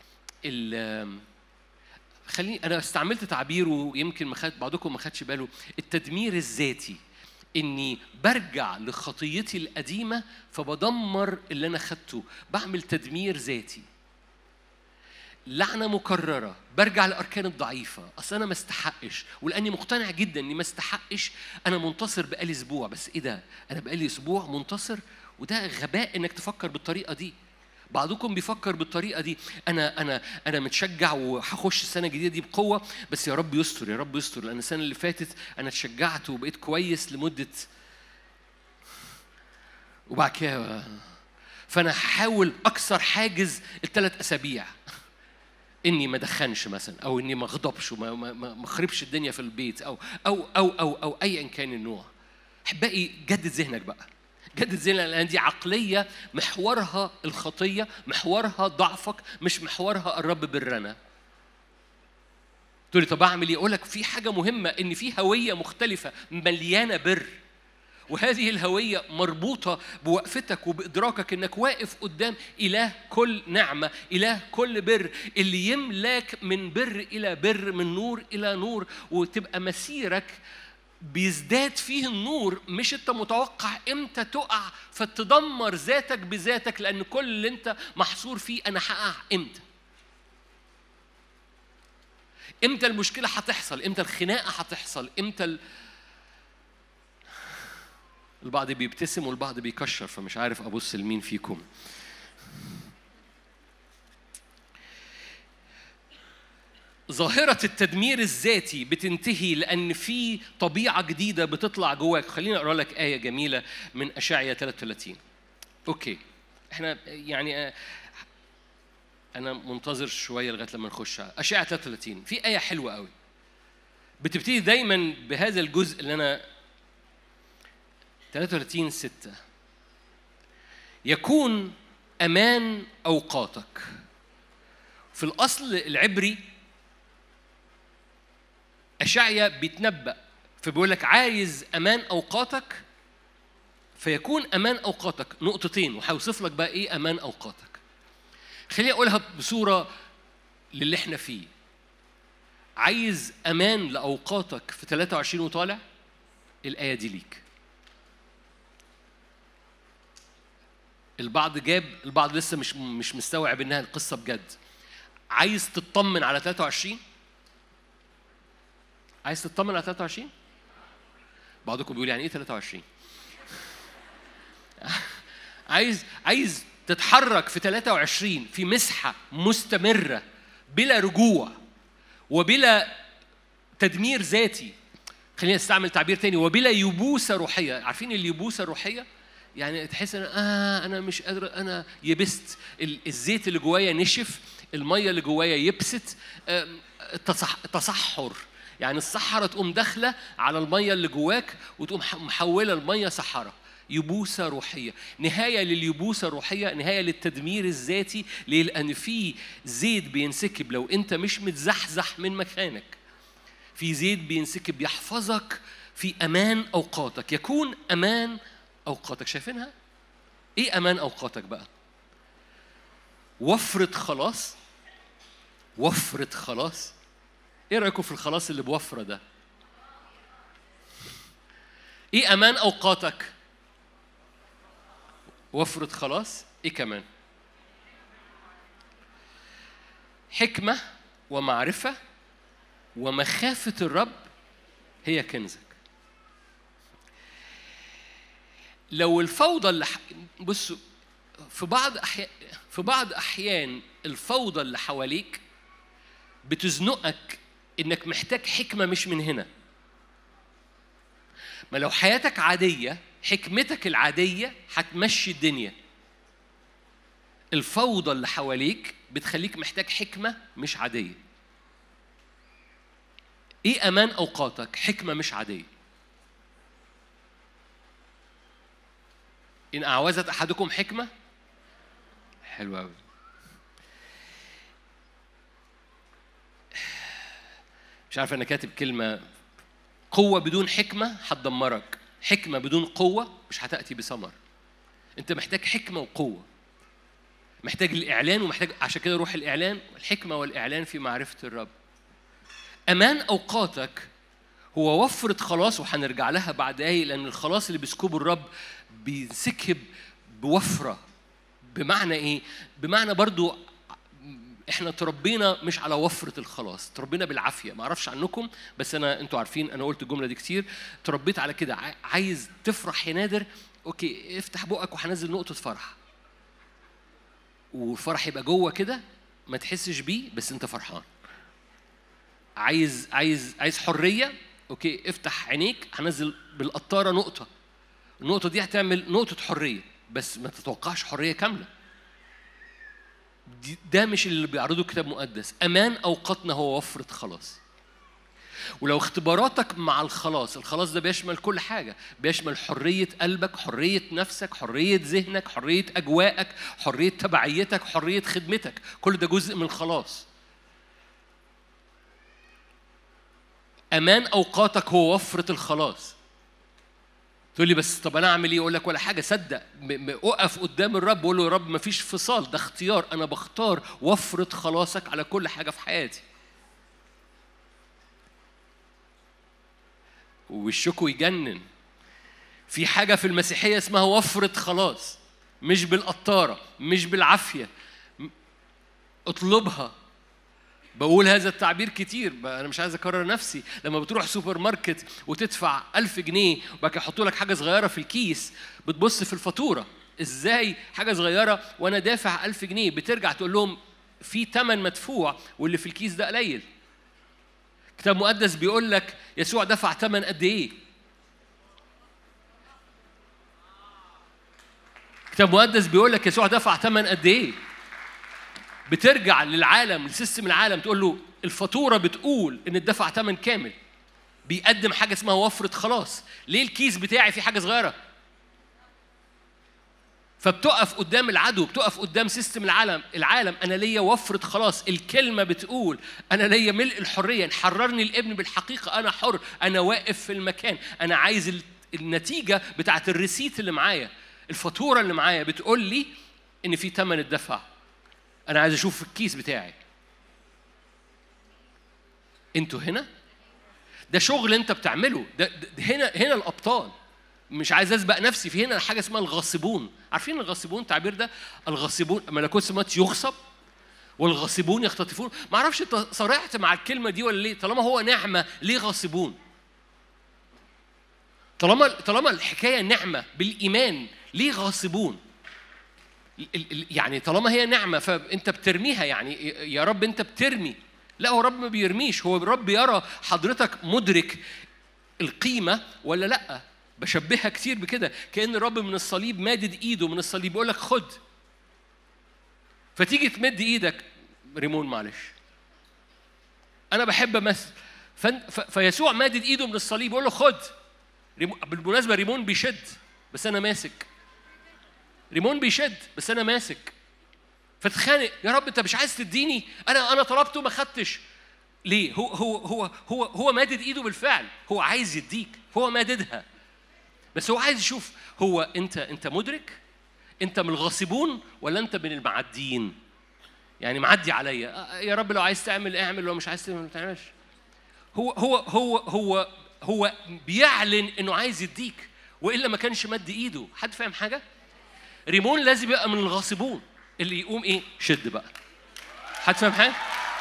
S1: خليني انا استعملت تعبير ويمكن ما خد بعضكم ما خدش باله التدمير الذاتي اني برجع لخطيتي القديمه فبدمر اللي انا خدته بعمل تدمير ذاتي لعنه مكرره برجع للاركان الضعيفه اصل انا ما استحقش ولاني مقتنع جدا اني ما استحقش انا منتصر بقالي اسبوع بس ايه ده انا بقالي اسبوع منتصر وده غباء انك تفكر بالطريقه دي بعضكم بيفكر بالطريقه دي انا انا انا متشجع وهخش السنه الجديده دي بقوه بس يا رب يستر يا رب يستر لان السنه اللي فاتت انا اتشجعت وبقيت كويس لمده وبعد كده فانا هحاول اكسر حاجز الثلاث اسابيع اني ما ادخنش مثلا او اني ما اغضبش وما ما اخربش الدنيا في البيت او او او او او ايا كان النوع احبائي جدد ذهنك بقى جدد ذهنك لان دي عقليه محورها الخطيه محورها ضعفك مش محورها الرب برنا تقول لي طب اعمل ايه اقول لك في حاجه مهمه ان في هويه مختلفه مليانه بر وهذه الهوية مربوطة بوقفتك وبإدراكك إنك واقف قدام إله كل نعمة إله كل بر اللي يملاك من بر إلى بر من نور إلى نور وتبقى مسيرك بيزداد فيه النور مش انت متوقع امتى تقع فتدمر ذاتك بذاتك لان كل اللي انت محصور فيه انا هقع امتى امتى المشكله هتحصل امتى الخناقه هتحصل امتى ال... البعض بيبتسم والبعض بيكشر فمش عارف ابص لمين فيكم ظاهرة التدمير الذاتي بتنتهي لأن في طبيعة جديدة بتطلع جواك، خليني أقرأ لك آية جميلة من أشعيا 33. أوكي، إحنا يعني أنا منتظر شوية لغاية لما نخش أشعيا 33 في آية حلوة قوي بتبتدي دايما بهذا الجزء اللي أنا 33 6 يكون أمان أوقاتك في الأصل العبري أشعيا بيتنبأ فبيقول لك عايز أمان أوقاتك فيكون أمان أوقاتك نقطتين وهيوصف لك بقى إيه أمان أوقاتك خليني أقولها بصورة للي إحنا فيه عايز أمان لأوقاتك في 23 وطالع الآية دي ليك البعض جاب البعض لسه مش مش مستوعب انها القصه بجد عايز تطمن على 23 عايز تطمن على 23 بعضكم بيقول يعني ايه 23 عايز عايز تتحرك في 23 في مسحه مستمره بلا رجوع وبلا تدمير ذاتي خلينا نستعمل تعبير تاني وبلا يبوسه روحيه عارفين اليبوسه الروحيه يعني تحس ان اه انا مش قادر انا يبست الزيت اللي جوايا نشف الميه اللي جوايا يبست التصحر يعني الصحراء تقوم داخله على الميه اللي جواك وتقوم محوله الميه صحراء يبوسه روحيه نهايه لليبوسه الروحيه نهايه للتدمير الذاتي ليه لان في زيت بينسكب لو انت مش متزحزح من مكانك في زيت بينسكب يحفظك في امان اوقاتك يكون امان اوقاتك شايفينها ايه امان اوقاتك بقى وفرة خلاص وفرة خلاص ايه رايكم في الخلاص اللي بوفرة ده ايه امان اوقاتك وفرة خلاص ايه كمان حكمة ومعرفة ومخافة الرب هي كنزك لو الفوضى اللي ح... بصوا في بعض أحيان في بعض أحيان الفوضى اللي حواليك بتزنقك إنك محتاج حكمة مش من هنا ما لو حياتك عادية حكمتك العادية هتمشي الدنيا الفوضى اللي حواليك بتخليك محتاج حكمة مش عادية ايه امان اوقاتك حكمة مش عادية إن أعوزت أحدكم حكمة حلوة أوي مش عارف أنا كاتب كلمة قوة بدون حكمة هتدمرك حكمة بدون قوة مش هتأتي بثمر أنت محتاج حكمة وقوة محتاج الإعلان ومحتاج عشان كده روح الإعلان الحكمة والإعلان في معرفة الرب أمان أوقاتك هو وفرة خلاص وهنرجع لها بعد دقايق لأن الخلاص اللي بيسكبه الرب بينسكب بوفرة بمعنى إيه؟ بمعنى برضو احنا تربينا مش على وفرة الخلاص تربينا بالعافية ما اعرفش عنكم بس انا انتوا عارفين انا قلت الجملة دي كتير تربيت على كده عايز تفرح يا نادر اوكي افتح بقك وهنزل نقطة فرح والفرح يبقى جوه كده ما تحسش بيه بس انت فرحان عايز عايز عايز حرية اوكي افتح عينيك هنزل بالقطارة نقطة النقطة دي هتعمل نقطة حرية بس ما تتوقعش حرية كاملة ده مش اللي بيعرضه الكتاب المقدس أمان أوقاتنا هو وفرة خلاص ولو اختباراتك مع الخلاص الخلاص ده بيشمل كل حاجة بيشمل حرية قلبك حرية نفسك حرية ذهنك حرية أجواءك حرية تبعيتك حرية خدمتك كل ده جزء من الخلاص أمان أوقاتك هو وفرة الخلاص تقول لي بس طب انا اعمل ايه اقول لك ولا حاجه صدق اقف قدام الرب وقول له يا رب ما فيش فصال ده اختيار انا بختار وفره خلاصك على كل حاجه في حياتي ووشكوا يجنن في حاجه في المسيحيه اسمها وفره خلاص مش بالقطاره مش بالعافيه اطلبها بقول هذا التعبير كتير انا مش عايز اكرر نفسي لما بتروح سوبر ماركت وتدفع ألف جنيه وبعد كده يحطوا لك حاجه صغيره في الكيس بتبص في الفاتوره ازاي حاجه صغيره وانا دافع ألف جنيه بترجع تقول لهم في ثمن مدفوع واللي في الكيس ده قليل كتاب مقدس بيقول لك يسوع دفع ثمن قد ايه كتاب مقدس بيقول لك يسوع دفع ثمن قد ايه بترجع للعالم لسيستم العالم تقول له الفاتوره بتقول ان اتدفع ثمن كامل بيقدم حاجه اسمها وفره خلاص ليه الكيس بتاعي فيه حاجه صغيره فبتقف قدام العدو بتقف قدام سيستم العالم العالم انا ليا وفره خلاص الكلمه بتقول انا ليا ملء الحريه حررني الابن بالحقيقه انا حر انا واقف في المكان انا عايز النتيجه بتاعت الريسيت اللي معايا الفاتوره اللي معايا بتقول لي ان في ثمن الدفع انا عايز اشوف الكيس بتاعي انتوا هنا ده شغل انت بتعمله ده, ده هنا هنا الابطال مش عايز اسبق نفسي في هنا حاجه اسمها الغاصبون عارفين الغاصبون التعبير ده الغاصبون ملكوت السماوات يغصب والغاصبون يختطفون ما اعرفش انت صرعت مع الكلمه دي ولا ليه طالما هو نعمه ليه غاصبون طالما طالما الحكايه نعمه بالايمان ليه غاصبون يعني طالما هي نعمة فأنت بترميها يعني يا رب أنت بترمي لا هو رب ما بيرميش هو رب يرى حضرتك مدرك القيمة ولا لأ بشبهها كتير بكده كأن الرب من الصليب مادد إيده من الصليب بيقول لك خد فتيجي تمد إيدك ريمون معلش أنا بحب أمثل فيسوع مادد إيده من الصليب يقول له خد بالمناسبة ريمون بيشد بس أنا ماسك ريمون بيشد بس انا ماسك فتخانق يا رب انت مش عايز تديني انا انا طلبته ما خدتش ليه هو هو هو هو هو مادد ايده بالفعل هو عايز يديك هو ماددها بس هو عايز يشوف هو انت انت مدرك انت من الغاصبون ولا انت من المعديين يعني معدي عليا يا رب لو عايز تعمل اعمل لو مش عايز تعمل ما تعملش هو هو هو هو هو بيعلن انه عايز يديك والا ما كانش مد ايده حد فاهم حاجه ريمون لازم يبقى من الغاصبون اللي يقوم ايه شد بقى حد فاهم حاجه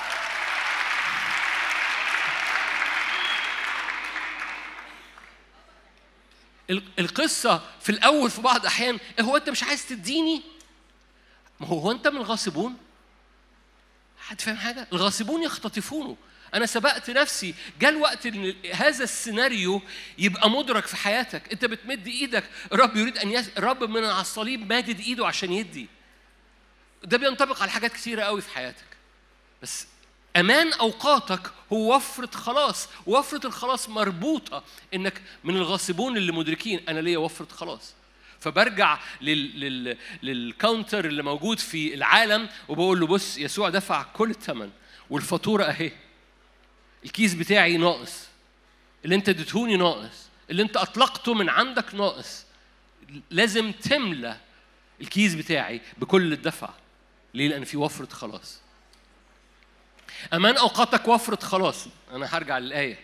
S1: القصة في الأول في بعض الأحيان إيه هو أنت مش عايز تديني؟ ما هو هو أنت من الغاصبون؟ حد فاهم حاجة؟ الغاصبون يختطفونه أنا سبقت نفسي جاء الوقت إن هذا السيناريو يبقى مدرك في حياتك أنت بتمد إيدك الرب يريد أن يس... الرب من على الصليب مادد إيده عشان يدي ده بينطبق على حاجات كثيرة قوي في حياتك بس أمان أوقاتك هو وفرة خلاص وفرة الخلاص مربوطة إنك من الغاصبون اللي مدركين أنا ليا وفرة خلاص فبرجع لل... لل... للكاونتر اللي موجود في العالم وبقول له بص يسوع دفع كل الثمن والفاتورة أهي الكيس بتاعي ناقص اللي انت اديتهوني ناقص اللي انت اطلقته من عندك ناقص لازم تملى الكيس بتاعي بكل الدفع ليه لان في وفره خلاص امان اوقاتك وفره خلاص انا هرجع للايه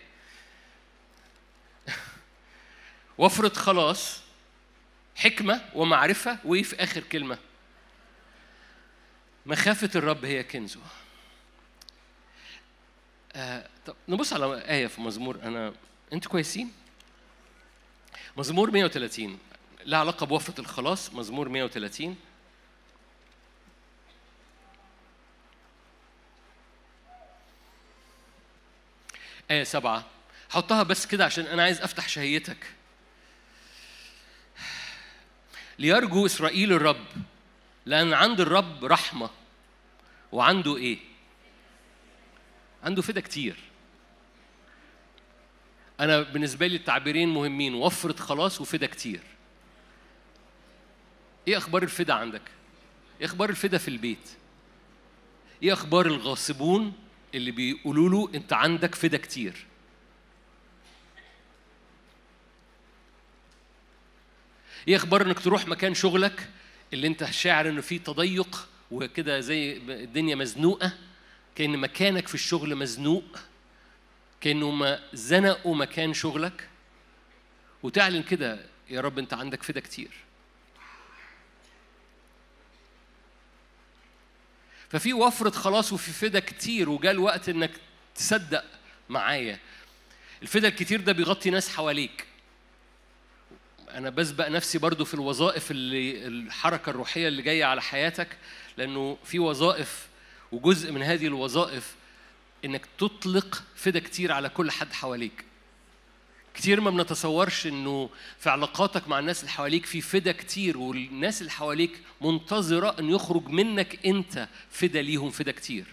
S1: وفره خلاص حكمه ومعرفه وايه في اخر كلمه مخافه الرب هي كنزه آه طب نبص على آية في مزمور أنا أنتوا كويسين؟ مزمور 130 لها علاقة بوفرة الخلاص مزمور 130 آية سبعة حطها بس كده عشان أنا عايز أفتح شهيتك ليرجو إسرائيل الرب لأن عند الرب رحمة وعنده إيه؟ عنده فدا كتير أنا بالنسبة لي التعبيرين مهمين وفرة خلاص وفدا كتير إيه أخبار الفدا عندك؟ إيه أخبار الفدا في البيت؟ إيه أخبار الغاصبون اللي بيقولوا له أنت عندك فدا كتير؟ ايه اخبار انك تروح مكان شغلك اللي انت شاعر انه فيه تضيق وكده زي الدنيا مزنوقه كأن مكانك في الشغل مزنوق كأنه ما زنقوا مكان شغلك وتعلن كده يا رب أنت عندك فدا كتير ففي وفرة خلاص وفي فدا كتير وجاء الوقت انك تصدق معايا الفدا الكتير ده بيغطي ناس حواليك انا بسبق نفسي برضو في الوظائف اللي الحركه الروحيه اللي جايه على حياتك لانه في وظائف وجزء من هذه الوظائف انك تطلق فدا كتير على كل حد حواليك كتير ما بنتصورش انه في علاقاتك مع الناس اللي حواليك في فدا كتير والناس اللي حواليك منتظره ان يخرج منك انت فدا ليهم فدا كتير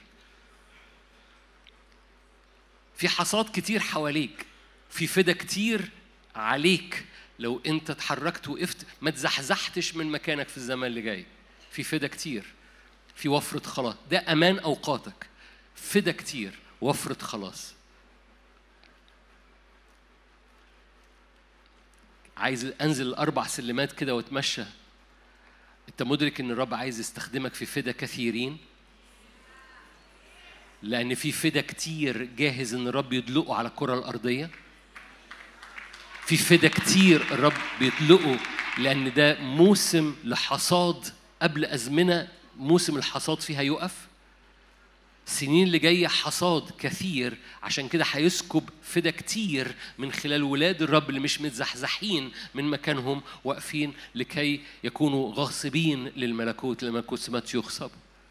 S1: في حصاد كتير حواليك في فدا كتير عليك لو انت اتحركت وقفت ما تزحزحتش من مكانك في الزمان اللي جاي في فدا كتير في وفرة خلاص ده أمان أوقاتك فدا كتير وفرة خلاص عايز انزل الاربع سلمات كده واتمشى انت مدرك ان الرب عايز يستخدمك في فدا كثيرين لان في فدا كتير جاهز ان الرب يدلقه على الكره الارضيه في فدا كتير الرب بيطلقه لان ده موسم لحصاد قبل ازمنه موسم الحصاد فيها يقف السنين اللي جايه حصاد كثير عشان كده هيسكب فدا كتير من خلال ولاد الرب اللي مش متزحزحين من مكانهم واقفين لكي يكونوا غاصبين للملكوت للملكوت سمات يغصب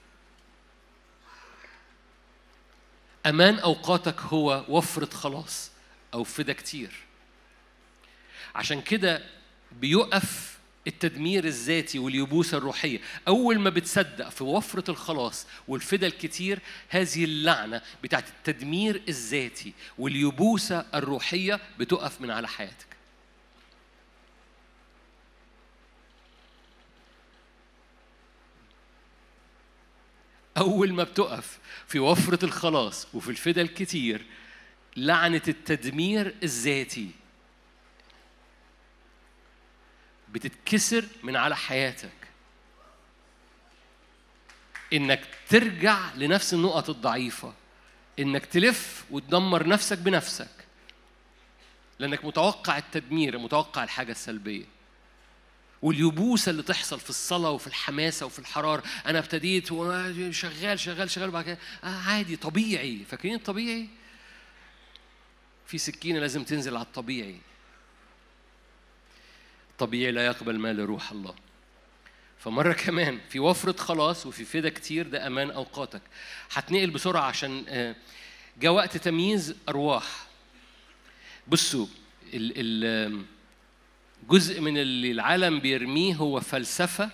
S1: امان اوقاتك هو وفره خلاص او فدا كتير عشان كده بيقف التدمير الذاتي واليبوسة الروحية أول ما بتصدق في وفرة الخلاص والفدا الكتير هذه اللعنة بتاعت التدمير الذاتي واليبوسة الروحية بتقف من على حياتك أول ما بتقف في وفرة الخلاص وفي الفدا الكتير لعنة التدمير الذاتي بتتكسر من على حياتك انك ترجع لنفس النقط الضعيفه انك تلف وتدمر نفسك بنفسك لانك متوقع التدمير متوقع الحاجه السلبيه واليبوسه اللي تحصل في الصلاه وفي الحماسه وفي الحراره انا ابتديت شغال شغال شغال وبعد كده آه عادي طبيعي فاكرين الطبيعي في سكينه لازم تنزل على الطبيعي طبيعي لا يقبل ما لروح الله فمرة كمان في وفرة خلاص وفي فدا كتير ده أمان أوقاتك هتنقل بسرعة عشان آه، جاء وقت تمييز أرواح بصوا ال ال جزء من اللي العالم بيرميه هو فلسفة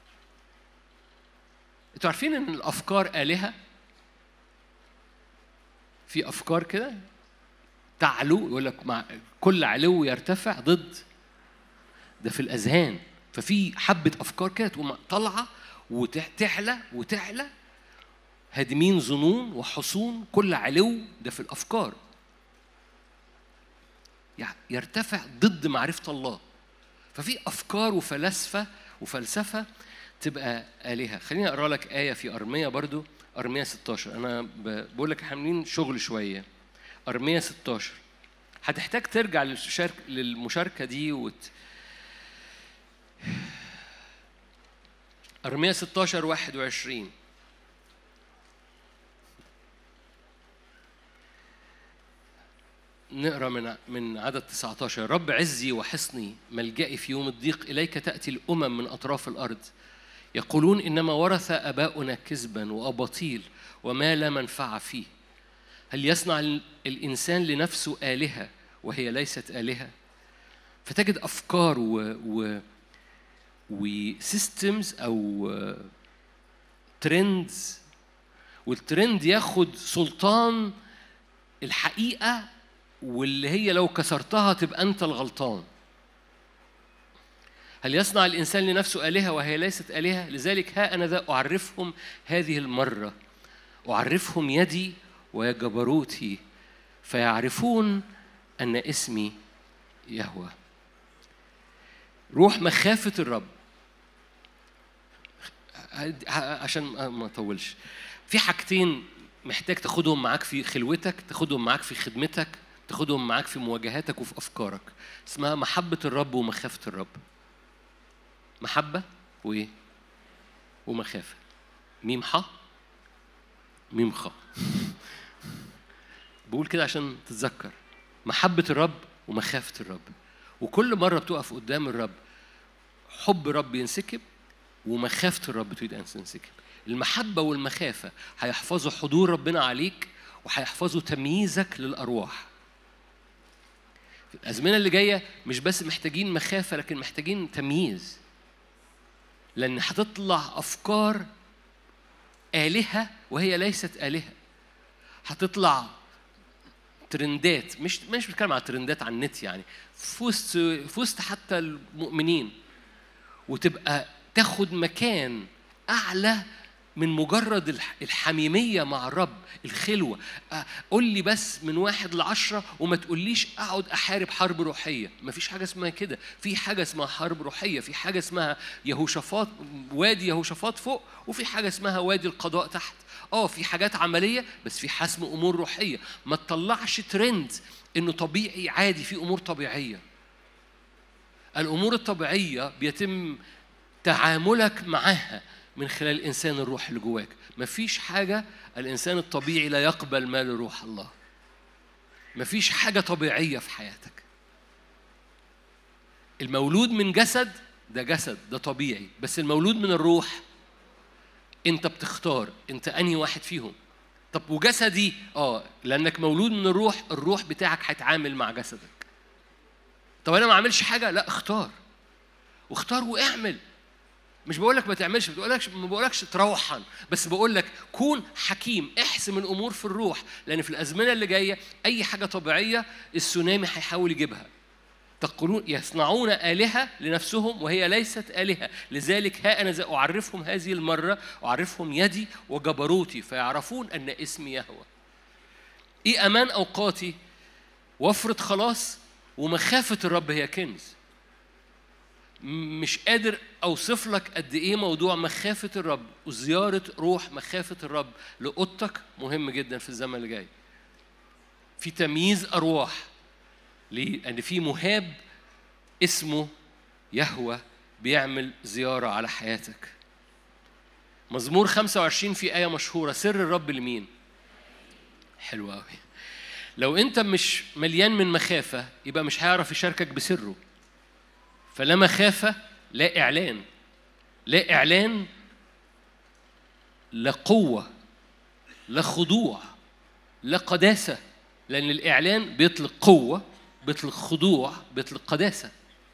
S1: انتوا عارفين ان الافكار آلهة في افكار كده تعلو يقول لك مع كل علو يرتفع ضد ده في الاذهان ففي حبه افكار كده تقوم طالعه وتعلى وتعلى هادمين ظنون وحصون كل علو ده في الافكار يرتفع ضد معرفه الله ففي افكار وفلاسفه وفلسفه تبقى الهه خليني اقرا لك ايه في ارميه برضو ارميه 16 انا بقول لك عاملين شغل شويه ارميه 16 هتحتاج ترجع للمشاركه دي وت... أرمية 16 21 نقرا من من عدد 19 رب عزي وحصني ملجئي في يوم الضيق اليك تاتي الامم من اطراف الارض يقولون انما ورث اباؤنا كذبا واباطيل وما لا منفعه فيه هل يصنع الانسان لنفسه الهه وهي ليست الهه فتجد افكار و, و وسيستمز او ترندز والترند ياخد سلطان الحقيقه واللي هي لو كسرتها تبقى انت الغلطان هل يصنع الانسان لنفسه الهه وهي ليست الهه لذلك ها انا ذا اعرفهم هذه المره اعرفهم يدي وجبروتي فيعرفون ان اسمي يهوه روح مخافه الرب عشان ما اطولش في حاجتين محتاج تاخدهم معاك في خلوتك تاخدهم معاك في خدمتك تاخدهم معاك في مواجهاتك وفي افكارك اسمها محبه الرب ومخافه الرب محبه وايه ومخافه ميم ح ميمخة بقول كده عشان تتذكر محبة الرب ومخافة الرب وكل مرة بتقف قدام الرب حب الرب ينسكب ومخافة الرب تريد أن تنسكب المحبة والمخافة هيحفظوا حضور ربنا عليك وهيحفظوا تمييزك للأرواح في الأزمنة اللي جاية مش بس محتاجين مخافة لكن محتاجين تمييز لأن هتطلع أفكار آلهة وهي ليست آلهة هتطلع ترندات مش مش بتكلم على ترندات على النت يعني في وسط في وسط حتى المؤمنين وتبقى تاخد مكان أعلى من مجرد الح- الحميمية مع الرب الخلوة أه، قول لي بس من واحد لعشرة وما تقوليش أقعد أحارب حرب روحية مفيش حاجة اسمها كده في حاجة اسمها حرب روحية في حاجة اسمها يهوشافاط وادي يهوشافاط فوق وفي حاجة اسمها وادي القضاء تحت اه في حاجات عملية بس في حسم أمور روحية ما تطلعش ترند إنه طبيعي عادي في أمور طبيعية الأمور الطبيعية بيتم تعاملك معاها من خلال الإنسان الروح اللي جواك مفيش حاجة الإنسان الطبيعي لا يقبل ما لروح الله مفيش حاجة طبيعية في حياتك المولود من جسد ده جسد ده طبيعي بس المولود من الروح انت بتختار انت انهي واحد فيهم طب وجسدي اه لانك مولود من الروح الروح بتاعك هيتعامل مع جسدك طب انا ما اعملش حاجه لا اختار واختار واعمل مش بقول لك ما تعملش ما بقولكش ما بقولكش تروحن بس بقول لك كون حكيم احسم الامور في الروح لان في الازمنه اللي جايه اي حاجه طبيعيه السونامي هيحاول يجيبها تقولون يصنعون آلهة لنفسهم وهي ليست آلهة لذلك ها أنا ذا أعرفهم هذه المرة أعرفهم يدي وجبروتي فيعرفون أن اسمي يهوى إيه أمان أوقاتي وفرة خلاص ومخافة الرب هي كنز م- مش قادر أوصف لك قد إيه موضوع مخافة الرب وزيارة روح مخافة الرب لأوضتك مهم جدا في الزمن اللي جاي في تمييز أرواح ليه؟ لأن في مهاب اسمه يهوى بيعمل زيارة على حياتك. مزمور 25 في آية مشهورة سر الرب لمين؟ حلو قوي. لو أنت مش مليان من مخافة يبقى مش هيعرف يشاركك بسره. فلا مخافة لا إعلان. لا إعلان لا قوة لا خضوع لا قداسة لأن الإعلان بيطلق قوة بيطلق خضوع بيطلق قداسة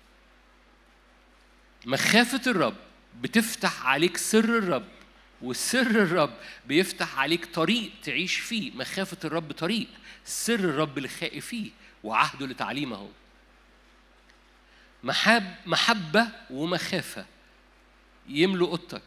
S1: مخافة الرب بتفتح عليك سر الرب وسر الرب بيفتح عليك طريق تعيش فيه مخافة الرب طريق سر الرب لخائف فيه وعهده لتعليمه محب محبة ومخافة يملوا أوضتك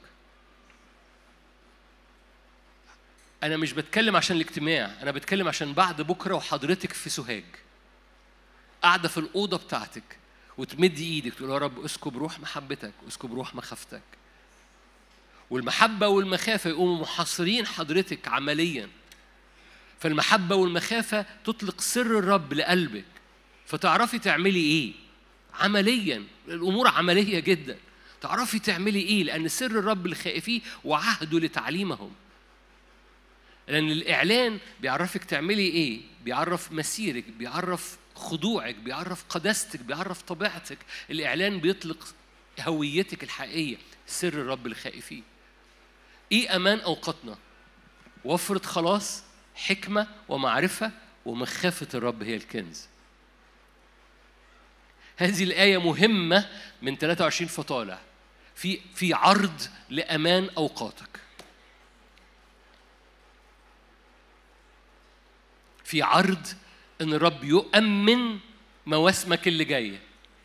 S1: أنا مش بتكلم عشان الاجتماع أنا بتكلم عشان بعد بكرة وحضرتك في سوهاج قاعدة في الأوضة بتاعتك وتمد إيدك تقول يا رب اسكب روح محبتك واسكب روح مخافتك والمحبة والمخافة يقوموا محاصرين حضرتك عمليا فالمحبة والمخافة تطلق سر الرب لقلبك فتعرفي تعملي إيه عمليا الأمور عملية جدا تعرفي تعملي إيه لأن سر الرب لخائفيه وعهده لتعليمهم لأن الإعلان بيعرفك تعملي إيه بيعرف مسيرك بيعرف خضوعك بيعرف قداستك بيعرف طبيعتك الإعلان بيطلق هويتك الحقيقية سر الرب الخائفين إيه أمان أوقاتنا وفرة خلاص حكمة ومعرفة ومخافة الرب هي الكنز هذه الآية مهمة من 23 فطالع في في عرض لأمان أوقاتك في عرض ان الرب يؤمن مواسمك اللي جايه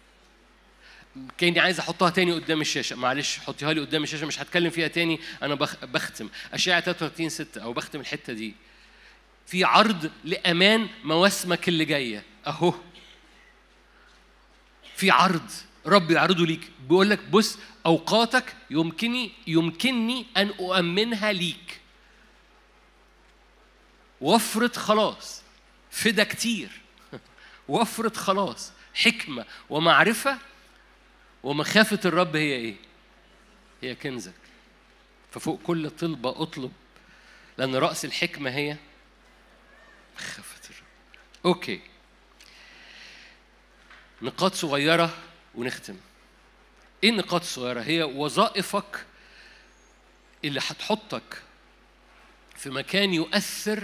S1: كاني عايز احطها تاني قدام الشاشه معلش حطيها لي قدام الشاشه مش هتكلم فيها تاني انا بخ- بختم اشعه 33 6 او بختم الحته دي في عرض لامان مواسمك اللي جايه اهو في عرض رب يعرضه ليك بيقول لك بص اوقاتك يمكنني يمكنني ان اؤمنها ليك وفرة خلاص فدا كتير وفرة خلاص حكمة ومعرفة ومخافة الرب هي إيه؟ هي كنزك ففوق كل طلبة أطلب لأن رأس الحكمة هي مخافة الرب أوكي نقاط صغيرة ونختم إيه النقاط الصغيرة؟ هي وظائفك اللي هتحطك في مكان يؤثر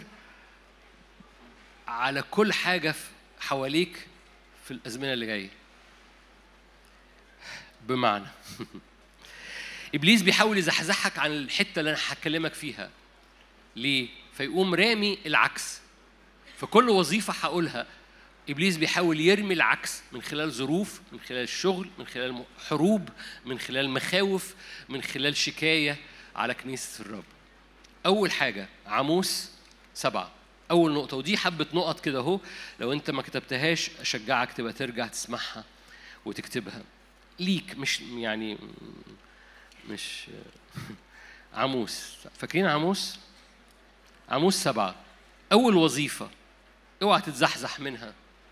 S1: على كل حاجة حواليك في الأزمنة اللي جاية بمعنى إبليس بيحاول يزحزحك عن الحتة اللي أنا هكلمك فيها ليه؟ فيقوم رامي العكس فكل وظيفة هقولها إبليس بيحاول يرمي العكس من خلال ظروف من خلال الشغل من خلال حروب من خلال مخاوف من خلال شكاية على كنيسة الرب أول حاجة عاموس سبعة أول نقطة ودي حبة نقط كده أهو لو أنت ما كتبتهاش أشجعك تبقى ترجع تسمعها وتكتبها ليك مش يعني مش عاموس فاكرين عاموس؟ عاموس سبعة أول وظيفة اوعى تتزحزح منها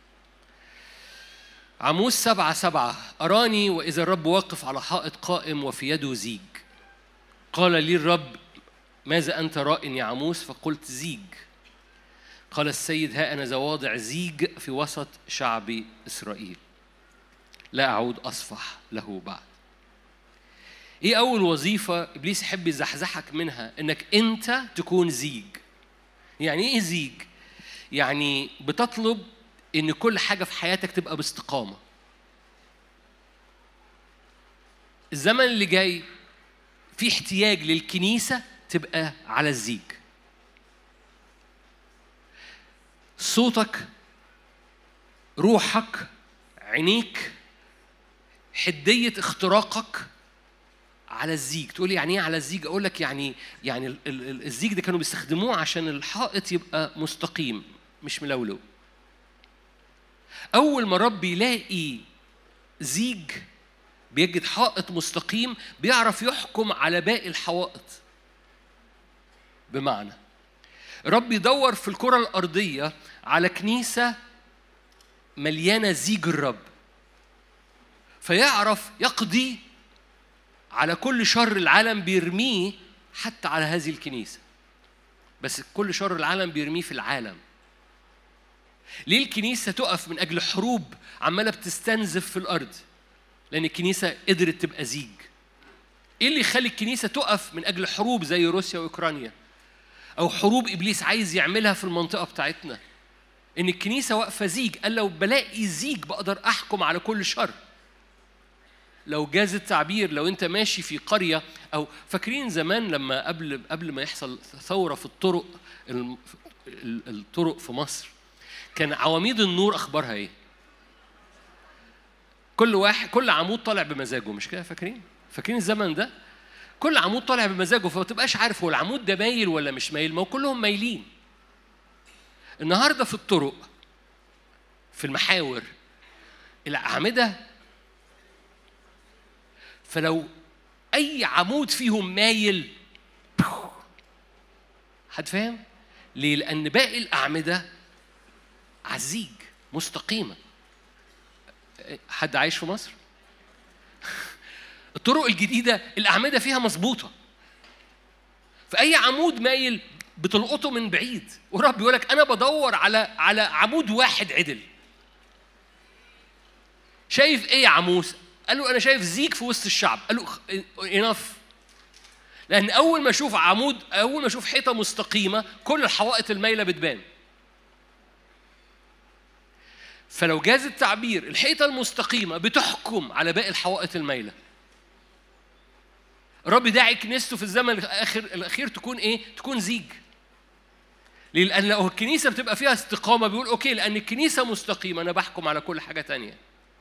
S1: عاموس سبعة سبعة أراني وإذا الرب واقف على حائط قائم وفي يده زيج قال لي الرب ماذا أنت راء يا عاموس فقلت زيج قال السيد ها أنا زواضع زيج في وسط شعب إسرائيل لا أعود أصفح له بعد إيه أول وظيفة إبليس يحب يزحزحك منها إنك أنت تكون زيج يعني إيه زيج؟ يعني بتطلب إن كل حاجة في حياتك تبقى باستقامة الزمن اللي جاي في احتياج للكنيسة تبقى على الزيج صوتك روحك عينيك حدية اختراقك على الزيج تقول لي يعني ايه على الزيج اقول لك يعني يعني الزيج ده كانوا بيستخدموه عشان الحائط يبقى مستقيم مش ملولو اول ما رب يلاقي زيج بيجد حائط مستقيم بيعرف يحكم على باقي الحوائط بمعنى رب يدور في الكرة الأرضية على كنيسة مليانة زيج الرب فيعرف يقضي على كل شر العالم بيرميه حتى على هذه الكنيسة بس كل شر العالم بيرميه في العالم ليه الكنيسة تقف من أجل حروب عمالة بتستنزف في الأرض لأن الكنيسة قدرت تبقى زيج إيه اللي يخلي الكنيسة تقف من أجل حروب زي روسيا وأوكرانيا أو حروب إبليس عايز يعملها في المنطقة بتاعتنا إن الكنيسة واقفة زيج قال لو بلاقي زيج بقدر أحكم على كل شر لو جاز التعبير لو انت ماشي في قريه او فاكرين زمان لما قبل قبل ما يحصل ثوره في الطرق الطرق في مصر كان عواميد النور اخبارها ايه؟ كل واحد كل عمود طالع بمزاجه مش كده فاكرين؟ فاكرين الزمن ده؟ كل عمود طالع بمزاجه فما تبقاش عارف هو العمود ده مايل ولا مش مايل ما هو كلهم مايلين النهارده في الطرق في المحاور الأعمدة فلو أي عمود فيهم مايل حد فاهم؟ ليه؟ لأن باقي الأعمدة عزيج مستقيمة حد عايش في مصر؟ الطرق الجديدة الأعمدة فيها مظبوطة فأي عمود مايل بتلقطه من بعيد ورب بيقول لك أنا بدور على على عمود واحد عدل شايف إيه يا عموس؟ قال له أنا شايف زيك في وسط الشعب قال له انف لأن أول ما أشوف عمود أول ما أشوف حيطة مستقيمة كل الحوائط المايلة بتبان فلو جاز التعبير الحيطة المستقيمة بتحكم على باقي الحوائط المايلة الرب داعي كنيسته في الزمن الأخير, الأخير تكون إيه؟ تكون زيج لأن لو الكنيسة بتبقى فيها استقامة بيقول أوكي لأن الكنيسة مستقيمة أنا بحكم على كل حاجة تانية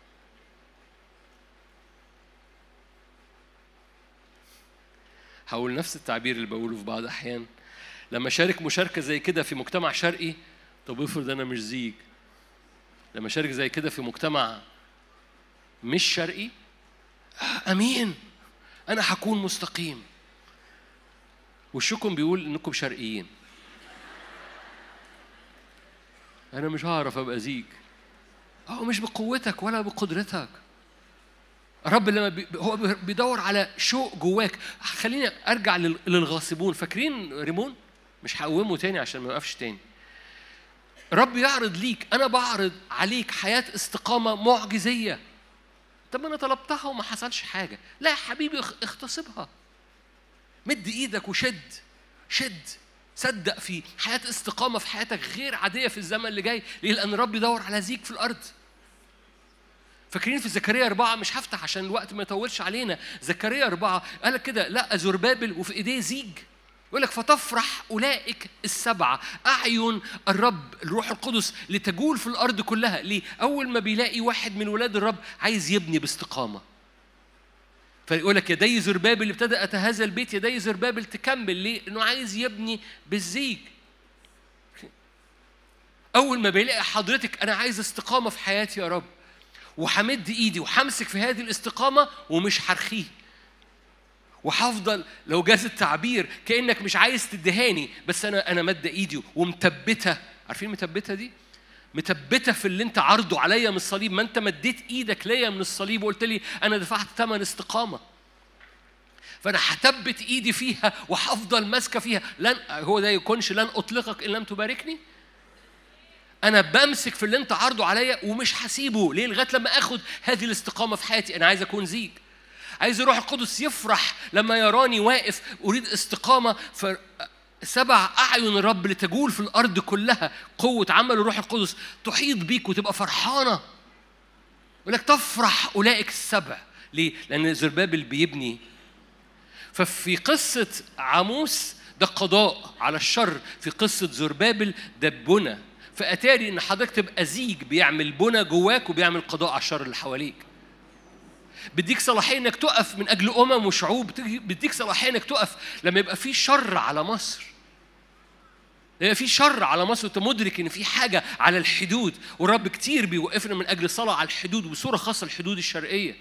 S1: هقول نفس التعبير اللي بقوله في بعض الأحيان لما شارك مشاركة زي كده في مجتمع شرقي طب افرض أنا مش زيج لما شارك زي كده في مجتمع مش شرقي أمين أنا هكون مستقيم وشكم بيقول إنكم شرقيين أنا مش هعرف أبقى زيج هو مش بقوتك ولا بقدرتك الرب لما بي هو بيدور على شوق جواك خليني ارجع للغاصبون فاكرين ريمون مش هقومه تاني عشان ما يوقفش تاني رب يعرض ليك انا بعرض عليك حياه استقامه معجزيه طب ما انا طلبتها وما حصلش حاجه لا يا حبيبي اغتصبها مد ايدك وشد شد صدق في حياه استقامه في حياتك غير عاديه في الزمن اللي جاي ليه لان رب يدور على زيك في الارض فاكرين في زكريا أربعة مش هفتح عشان الوقت ما يطولش علينا زكريا أربعة قال كده لا زربابل وفي إيديه زيج يقول لك فتفرح أولئك السبعة أعين الرب الروح القدس لتجول في الأرض كلها ليه؟ أول ما بيلاقي واحد من ولاد الرب عايز يبني باستقامة فيقول لك يدي زربابل اللي ابتدأت هذا البيت يدي زربابل تكمل ليه؟ إنه عايز يبني بالزيج أول ما بيلاقي حضرتك أنا عايز استقامة في حياتي يا رب وهمد إيدي وهمسك في هذه الاستقامة ومش هرخيه وهفضل لو جاز التعبير كانك مش عايز تدهاني بس انا انا ماده ايدي ومثبته عارفين مثبته دي مثبته في اللي انت عرضه عليا من الصليب ما انت مديت ايدك ليا من الصليب وقلت لي انا دفعت ثمن استقامه فانا هثبت ايدي فيها وهفضل ماسكه فيها لن هو ده يكونش لن اطلقك ان لم تباركني انا بمسك في اللي انت عرضه عليا ومش هسيبه ليه لغايه لما اخد هذه الاستقامه في حياتي انا عايز اكون زيج عايز الروح القدس يفرح لما يراني واقف اريد استقامه سبع اعين الرب لتجول في الارض كلها قوه عمل الروح القدس تحيط بيك وتبقى فرحانه يقول لك تفرح اولئك السبع ليه؟ لان زربابل بيبني ففي قصه عاموس ده قضاء على الشر في قصه زربابل ده بنى فاتاري ان حضرتك تبقى زيج بيعمل بنى جواك وبيعمل قضاء على الشر اللي حواليك بديك صلاحيه انك تقف من اجل امم وشعوب بديك صلاحيه انك تقف لما يبقى في شر على مصر لما في شر على مصر وانت مدرك ان في حاجه على الحدود والرب كتير بيوقفنا من اجل صلاه على الحدود وبصوره خاصه الحدود الشرقيه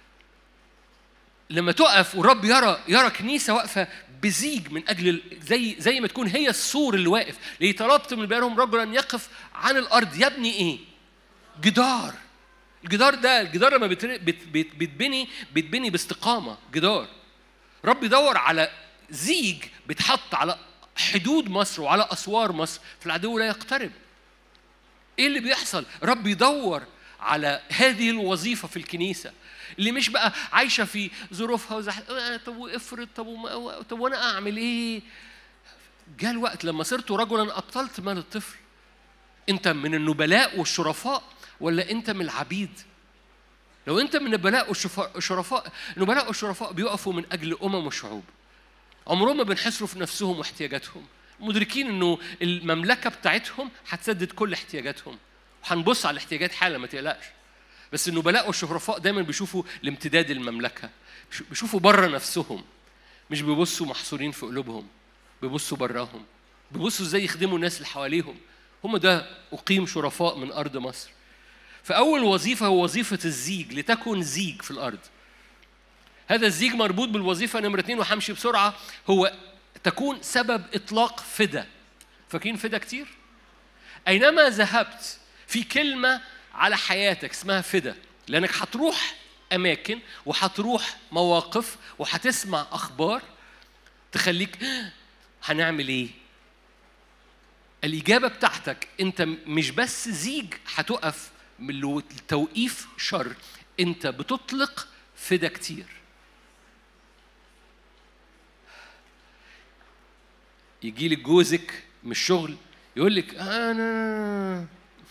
S1: لما تقف والرب يرى يرى كنيسه واقفه بزيج من اجل زي زي ما تكون هي السور اللي واقف ليه طلبت من بينهم رجلا يقف عن الارض يبني ايه؟ جدار الجدار ده الجدار لما بيتبني بيتبني باستقامه جدار رب يدور على زيج بيتحط على حدود مصر وعلى اسوار مصر فالعدو لا يقترب ايه اللي بيحصل رب يدور على هذه الوظيفه في الكنيسه اللي مش بقى عايشه في ظروفها وزح... آه، طب وافرض طب وما... طب وانا اعمل ايه جاء الوقت لما صرت رجلا ابطلت مال الطفل انت من النبلاء والشرفاء ولا انت من العبيد لو انت من النبلاء والشرفاء النبلاء والشرفاء بيقفوا من اجل امم وشعوب عمرهم ما بينحصروا في نفسهم واحتياجاتهم مدركين انه المملكه بتاعتهم هتسدد كل احتياجاتهم وهنبص على الاحتياجات حالا ما تقلقش بس النبلاء والشرفاء دايما بيشوفوا لامتداد المملكه بيشوفوا بره نفسهم مش بيبصوا محصورين في قلوبهم بيبصوا براهم بيبصوا ازاي يخدموا الناس اللي حواليهم هم ده اقيم شرفاء من ارض مصر فاول وظيفه هو وظيفه الزيج لتكن زيج في الارض هذا الزيج مربوط بالوظيفه نمره اثنين وهمشي بسرعه هو تكون سبب اطلاق فدا فاكرين فدا كتير اينما ذهبت في كلمه على حياتك اسمها فدا لانك هتروح اماكن وهتروح مواقف وهتسمع اخبار تخليك هنعمل ايه الاجابه بتاعتك انت مش بس زيج هتقف من توقيف شر انت بتطلق فدا كتير يجي لك جوزك من الشغل يقول لك انا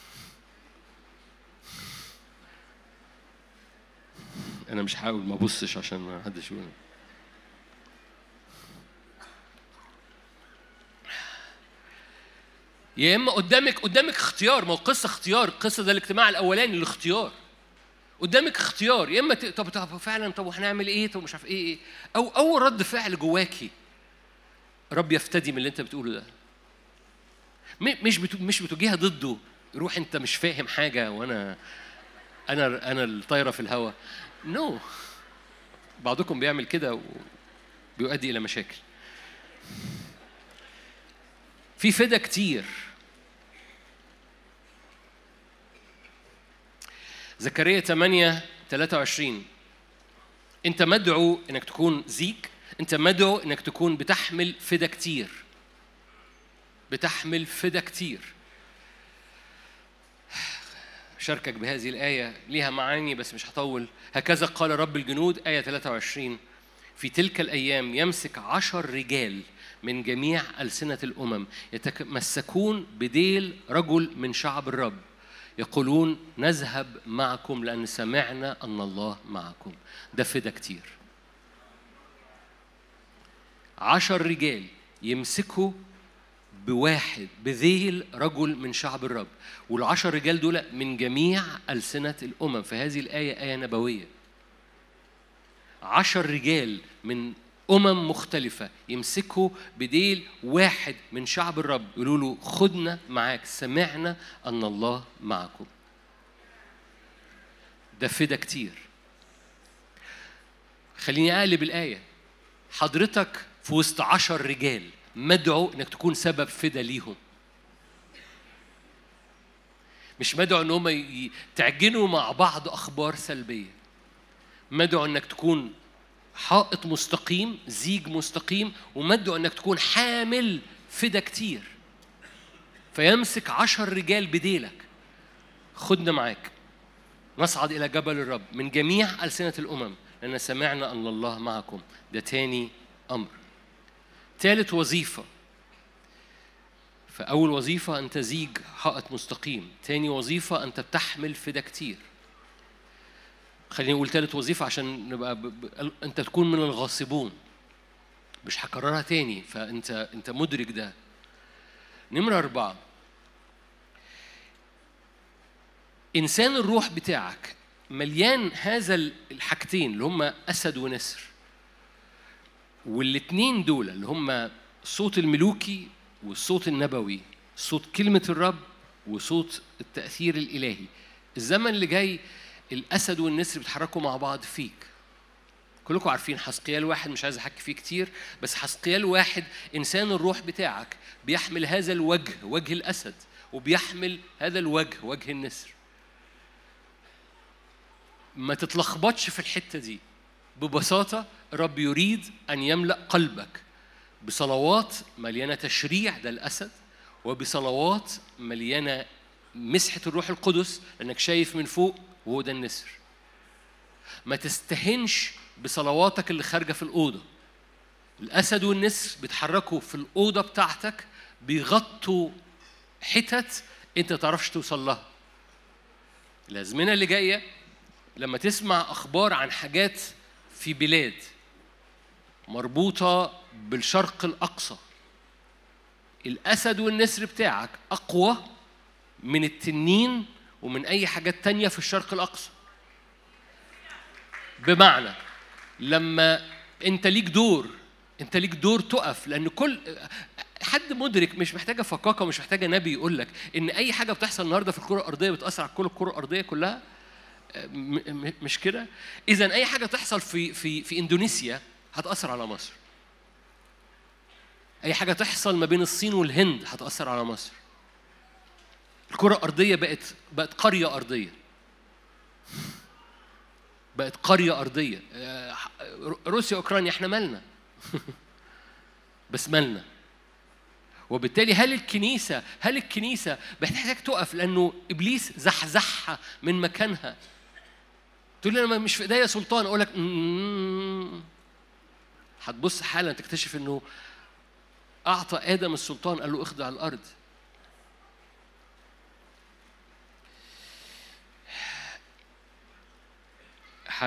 S1: انا مش هحاول ما ابصش عشان ما حدش يقول يا اما قدامك قدامك اختيار ما هو قصه اختيار القصه ده الاجتماع الاولاني الاختيار قدامك اختيار يا اما ت... طب طب فعلا طب وهنعمل ايه طب مش عارف ايه ايه او اول رد فعل جواكي رب يفتدي من اللي انت بتقوله ده مش بت... مش بتوجيها ضده روح انت مش فاهم حاجه وانا انا انا الطايره في الهواء نو no. بعضكم بيعمل كده وبيؤدي الى مشاكل في فدا كتير زكريا 8 23 انت مدعو انك تكون زيك انت مدعو انك تكون بتحمل فدا كتير بتحمل فدا كتير شاركك بهذه الآية ليها معاني بس مش هطول هكذا قال رب الجنود آية 23 في تلك الأيام يمسك عشر رجال من جميع ألسنة الأمم يتمسكون بديل رجل من شعب الرب يقولون نذهب معكم لأن سمعنا أن الله معكم ده فدا كتير عشر رجال يمسكوا بواحد بذيل رجل من شعب الرب والعشر رجال دول من جميع ألسنة الأمم فهذه الآية آية نبوية عشر رجال من أمم مختلفة يمسكوا بديل واحد من شعب الرب يقولوا له خدنا معاك سمعنا أن الله معكم ده فدا كتير خليني أقلب الآية حضرتك في وسط عشر رجال مدعو انك تكون سبب فدا ليهم مش مدعو ان هم تعجنوا مع بعض اخبار سلبيه مدعو انك تكون حائط مستقيم زيج مستقيم ومدعو انك تكون حامل فدا كتير فيمسك عشر رجال بديلك خدنا معاك نصعد إلى جبل الرب من جميع ألسنة الأمم لأن سمعنا أن الله معكم ده تاني أمر ثالث وظيفة فأول وظيفة أن تزيج حائط مستقيم تاني وظيفة أنت بتحمل فدا كتير خليني أقول ثالث وظيفة عشان نبقى ب... ب... أنت تكون من الغاصبون مش هكررها تاني فأنت أنت مدرك ده نمرة أربعة إنسان الروح بتاعك مليان هذا الحاجتين اللي هم أسد ونسر والاثنين دول اللي هم الصوت الملوكي والصوت النبوي صوت كلمة الرب وصوت التأثير الإلهي الزمن اللي جاي الأسد والنسر بيتحركوا مع بعض فيك كلكم عارفين حسقيال واحد مش عايز احكي فيه كتير بس حسقيال واحد انسان الروح بتاعك بيحمل هذا الوجه وجه الاسد وبيحمل هذا الوجه وجه النسر ما تتلخبطش في الحته دي ببساطه الرب يريد ان يملا قلبك بصلوات مليانه تشريع ده الاسد وبصلوات مليانه مسحه الروح القدس لانك شايف من فوق وهو ده النسر ما تستهنش بصلواتك اللي خارجه في الاوضه الاسد والنسر بيتحركوا في الاوضه بتاعتك بيغطوا حتت انت ما تعرفش توصل لها الازمنه اللي جايه لما تسمع اخبار عن حاجات في بلاد مربوطه بالشرق الاقصى الاسد والنسر بتاعك اقوى من التنين ومن اي حاجات تانية في الشرق الاقصى بمعنى لما انت ليك دور انت ليك دور تقف لان كل حد مدرك مش محتاجه فقاقه ومش محتاجه نبي يقول لك ان اي حاجه بتحصل النهارده في الكره الارضيه بتاثر على كل الكره الارضيه كلها مش كده اذا اي حاجه تحصل في في في اندونيسيا هتاثر على مصر اي حاجه تحصل ما بين الصين والهند هتاثر على مصر الكره الارضيه بقت بقت قريه ارضيه بقت قرية أرضية روسيا أوكرانيا إحنا مالنا بس مالنا وبالتالي هل الكنيسة هل الكنيسة بتحتاج تقف لأنه إبليس زحزحها من مكانها تقول لي أنا مش في إيديا سلطان أقول لك هتبص حالا تكتشف إنه أعطى آدم السلطان قال له اخضع الأرض ح...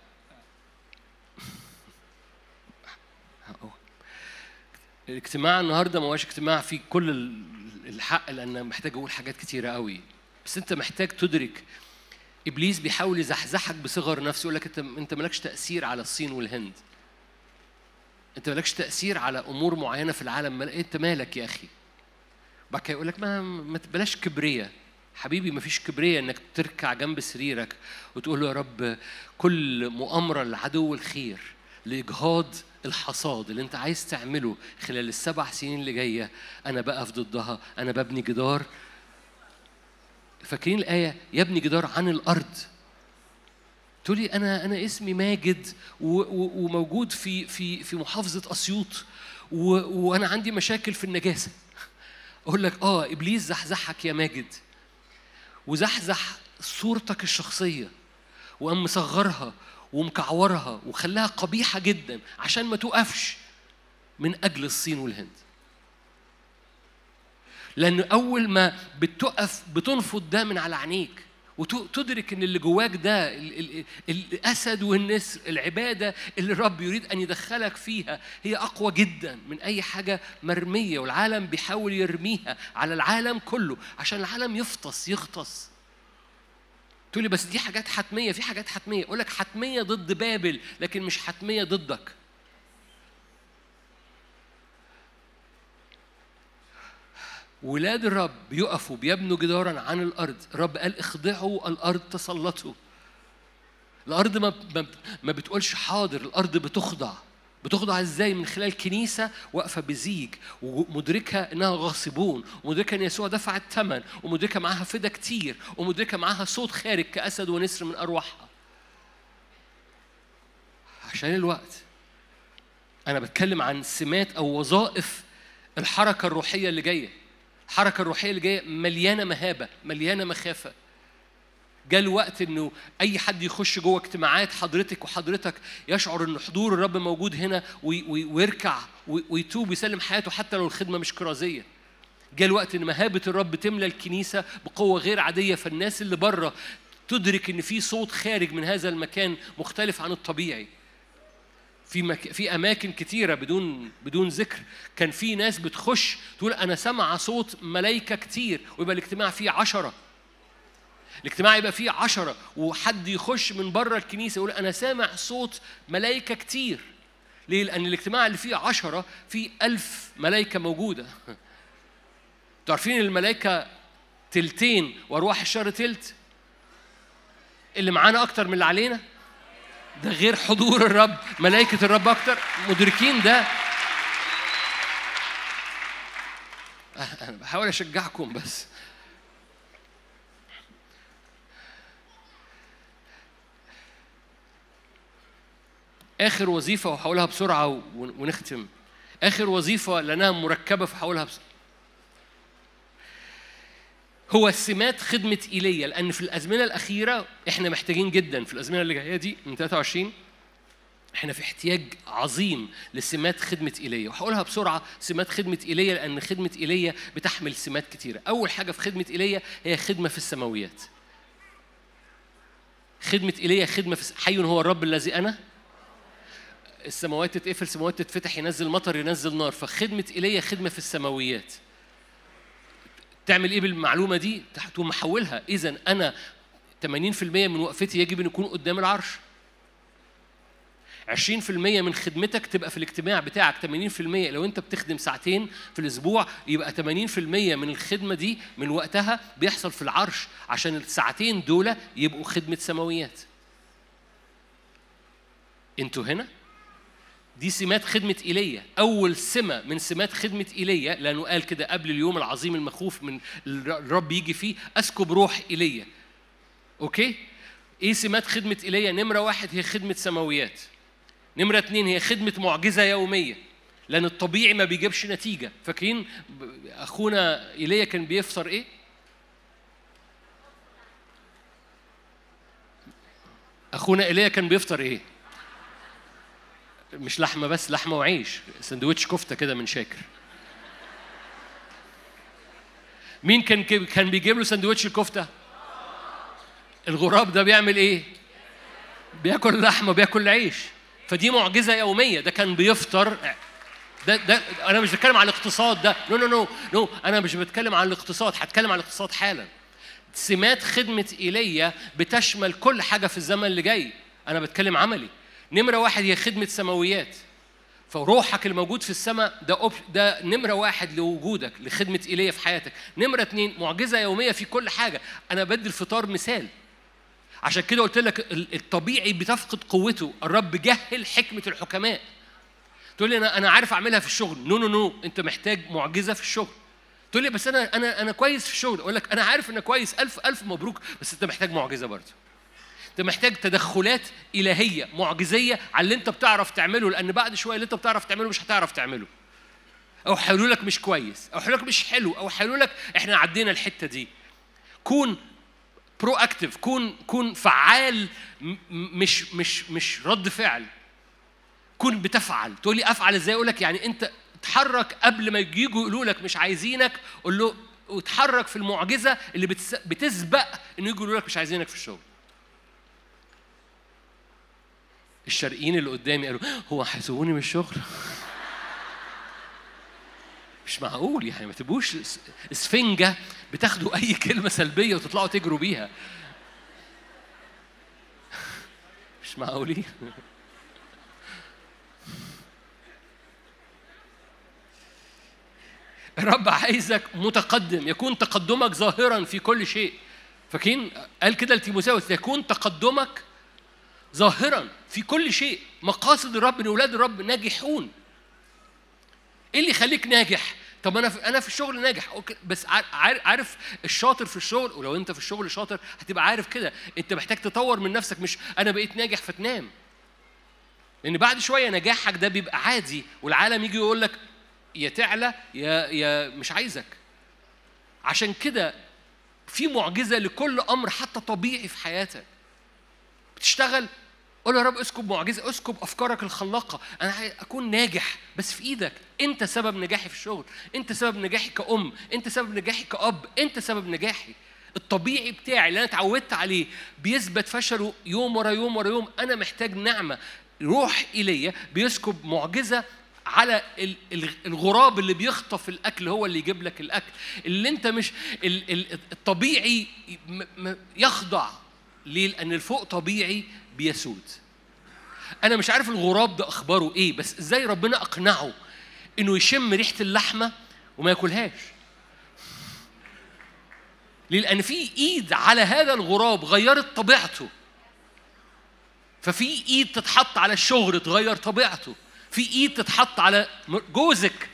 S1: الاجتماع النهارده ما هوش اجتماع فيه كل الحق لان محتاج اقول حاجات كتيره قوي بس انت محتاج تدرك ابليس بيحاول يزحزحك بصغر نفسه يقول لك انت انت مالكش تاثير على الصين والهند انت مالكش تاثير على امور معينه في العالم انت مالك يا اخي بعد كده يقول لك ما, ما بلاش كبريه حبيبي ما فيش كبرية انك تركع جنب سريرك وتقول له يا رب كل مؤامرة لعدو الخير لإجهاض الحصاد اللي انت عايز تعمله خلال السبع سنين اللي جاية أنا بقف ضدها أنا ببني جدار فاكرين الآية يبني جدار عن الأرض تقولي أنا أنا اسمي ماجد وموجود في في في محافظة أسيوط وأنا عندي مشاكل في النجاسة اقول لك اه ابليس زحزحك يا ماجد وزحزح صورتك الشخصيه وقام مصغرها ومكعورها وخلاها قبيحه جدا عشان ما توقفش من اجل الصين والهند لأن أول ما بتقف بتنفض ده من على عينيك وتدرك ان اللي جواك ده الاسد والنسر العباده اللي الرب يريد ان يدخلك فيها هي اقوى جدا من اي حاجه مرميه والعالم بيحاول يرميها على العالم كله عشان العالم يفطس يغطس تقولي بس دي حاجات حتميه في حاجات حتميه اقول لك حتميه ضد بابل لكن مش حتميه ضدك ولاد الرب بيقفوا بيبنوا جدارا عن الارض الرب قال اخضعوا الارض تسلطوا الارض ما ما بتقولش حاضر الارض بتخضع بتخضع ازاي من خلال كنيسه واقفه بزيج ومدركه انها غاصبون ومدركه ان يسوع دفع الثمن ومدركه معاها فدا كتير ومدركه معاها صوت خارج كاسد ونسر من ارواحها عشان الوقت انا بتكلم عن سمات او وظائف الحركه الروحيه اللي جايه الحركة الروحية اللي جاية مليانة مهابة مليانة مخافة جاء الوقت انه اي حد يخش جوه اجتماعات حضرتك وحضرتك يشعر ان حضور الرب موجود هنا ويركع ويتوب ويسلم حياته حتى لو الخدمه مش كرازيه جاء الوقت ان مهابه الرب تملى الكنيسه بقوه غير عاديه فالناس اللي بره تدرك ان في صوت خارج من هذا المكان مختلف عن الطبيعي في مك... في اماكن كتيره بدون بدون ذكر كان في ناس بتخش تقول انا سامعه صوت ملائكه كتير ويبقى الاجتماع فيه عشرة الاجتماع يبقى فيه عشرة وحد يخش من بره الكنيسه يقول انا سامع صوت ملائكه كتير ليه؟ لأن الاجتماع اللي فيه عشرة فيه ألف ملائكة موجودة تعرفين الملائكة تلتين وأرواح الشر تلت اللي معانا أكتر من اللي علينا ده غير حضور الرب ملائكة الرب أكتر مدركين ده أنا بحاول أشجعكم بس آخر وظيفة وهقولها بسرعة ونختم آخر وظيفة لأنها مركبة فهقولها بسرعة هو سمات خدمة إيليا لأن في الأزمنة الأخيرة إحنا محتاجين جدا في الأزمنة اللي جاية دي من 23 احنا في احتياج عظيم لسمات خدمة إيليا وهقولها بسرعة سمات خدمة إيليا لأن خدمة إيليا بتحمل سمات كتيرة أول حاجة في خدمة إيليا هي خدمة في السماويات خدمة إيليا خدمة في حي هو الرب الذي أنا السماوات تتقفل السماوات تتفتح ينزل مطر ينزل نار فخدمة إيليا خدمة في السماويات تعمل ايه بالمعلومه دي تقوم محولها اذا انا 80% من وقفتي يجب ان يكون قدام العرش 20% من خدمتك تبقى في الاجتماع بتاعك 80% لو انت بتخدم ساعتين في الاسبوع يبقى 80% من الخدمه دي من وقتها بيحصل في العرش عشان الساعتين دول يبقوا خدمه سماويات انتوا هنا دي سمات خدمة إيليا أول سمة من سمات خدمة إيليا لأنه قال كده قبل اليوم العظيم المخوف من الرب يجي فيه أسكب روح إيليا أوكي إيه سمات خدمة إيليا نمرة واحد هي خدمة سماويات نمرة اتنين هي خدمة معجزة يومية لأن الطبيعي ما بيجيبش نتيجة فاكرين أخونا إيليا كان بيفطر إيه؟ أخونا إيليا كان بيفطر إيه؟ مش لحمه بس لحمه وعيش سندوتش كفته كده من شاكر مين كان كان بيجيب له سندوتش الكفته الغراب ده بيعمل ايه بياكل لحمه بياكل عيش فدي معجزه يوميه ده كان بيفطر ده ده انا مش بتكلم عن الاقتصاد ده نو نو نو نو انا مش بتكلم عن الاقتصاد هتكلم عن الاقتصاد حالا سمات خدمه ايليا بتشمل كل حاجه في الزمن اللي جاي انا بتكلم عملي نمرة واحد هي خدمة سماويات فروحك الموجود في السماء ده أوب... ده نمرة واحد لوجودك لخدمة إيليا في حياتك نمرة اتنين معجزة يومية في كل حاجة أنا بدي الفطار مثال عشان كده قلت لك الطبيعي بتفقد قوته الرب جهل حكمة الحكماء تقول لي أنا أنا عارف أعملها في الشغل نو نو نو أنت محتاج معجزة في الشغل تقول لي بس أنا أنا أنا كويس في الشغل أقول لك أنا عارف إنك كويس ألف ألف مبروك بس أنت محتاج معجزة برضه انت محتاج تدخلات الهيه معجزيه على اللي انت بتعرف تعمله لان بعد شويه اللي انت بتعرف تعمله مش هتعرف تعمله او هيقولوا لك مش كويس او هيقولوا لك مش حلو او هيقولوا لك احنا عدينا الحته دي كون برو اكتف كون كون فعال م- مش مش مش رد فعل كن بتفعل تقول لي افعل ازاي اقول لك يعني انت اتحرك قبل ما يجوا يقولوا لك مش عايزينك قول له وتحرك في المعجزه اللي بتس- بتسبق انه يجوا يقولوا لك مش عايزينك في الشغل الشرقيين اللي قدامي قالوا هو هيسيبوني من الشغل مش معقول يعني ما تبقوش س- اسفنجه بتاخدوا اي كلمه سلبيه وتطلعوا تجروا بيها مش معقولين الرب عايزك متقدم يكون تقدمك ظاهرا في كل شيء فاكرين قال كده لتيموثاوس يكون تقدمك ظاهرا في كل شيء مقاصد الرب ان اولاد الرب ناجحون ايه اللي يخليك ناجح طب انا في انا في الشغل ناجح أوكي، بس عار- عار- عارف الشاطر في الشغل ولو انت في الشغل شاطر هتبقى عارف كده انت محتاج تطور من نفسك مش انا بقيت ناجح فتنام لان بعد شويه نجاحك ده بيبقى عادي والعالم يجي يقول لك يا تعلى يا يا مش عايزك عشان كده في معجزه لكل امر حتى طبيعي في حياتك بتشتغل قول يا رب اسكب معجزه اسكب افكارك الخلاقه انا عايز اكون ناجح بس في ايدك انت سبب نجاحي في الشغل انت سبب نجاحي كأم انت سبب نجاحي كأب انت سبب نجاحي الطبيعي بتاعي اللي انا اتعودت عليه بيثبت فشله يوم ورا يوم ورا يوم انا محتاج نعمه روح ايليا بيسكب معجزه على ال- ال- الغراب اللي بيخطف الاكل هو اللي يجيب لك الاكل اللي انت مش ال- ال- الطبيعي م- م- يخضع ليه لان الفوق طبيعي بيسود انا مش عارف الغراب ده اخباره ايه بس ازاي ربنا اقنعه انه يشم ريحه اللحمه وما ياكلهاش ليه لان في ايد على هذا الغراب غيرت طبيعته ففي ايد تتحط على الشغل تغير طبيعته في ايد تتحط على م- جوزك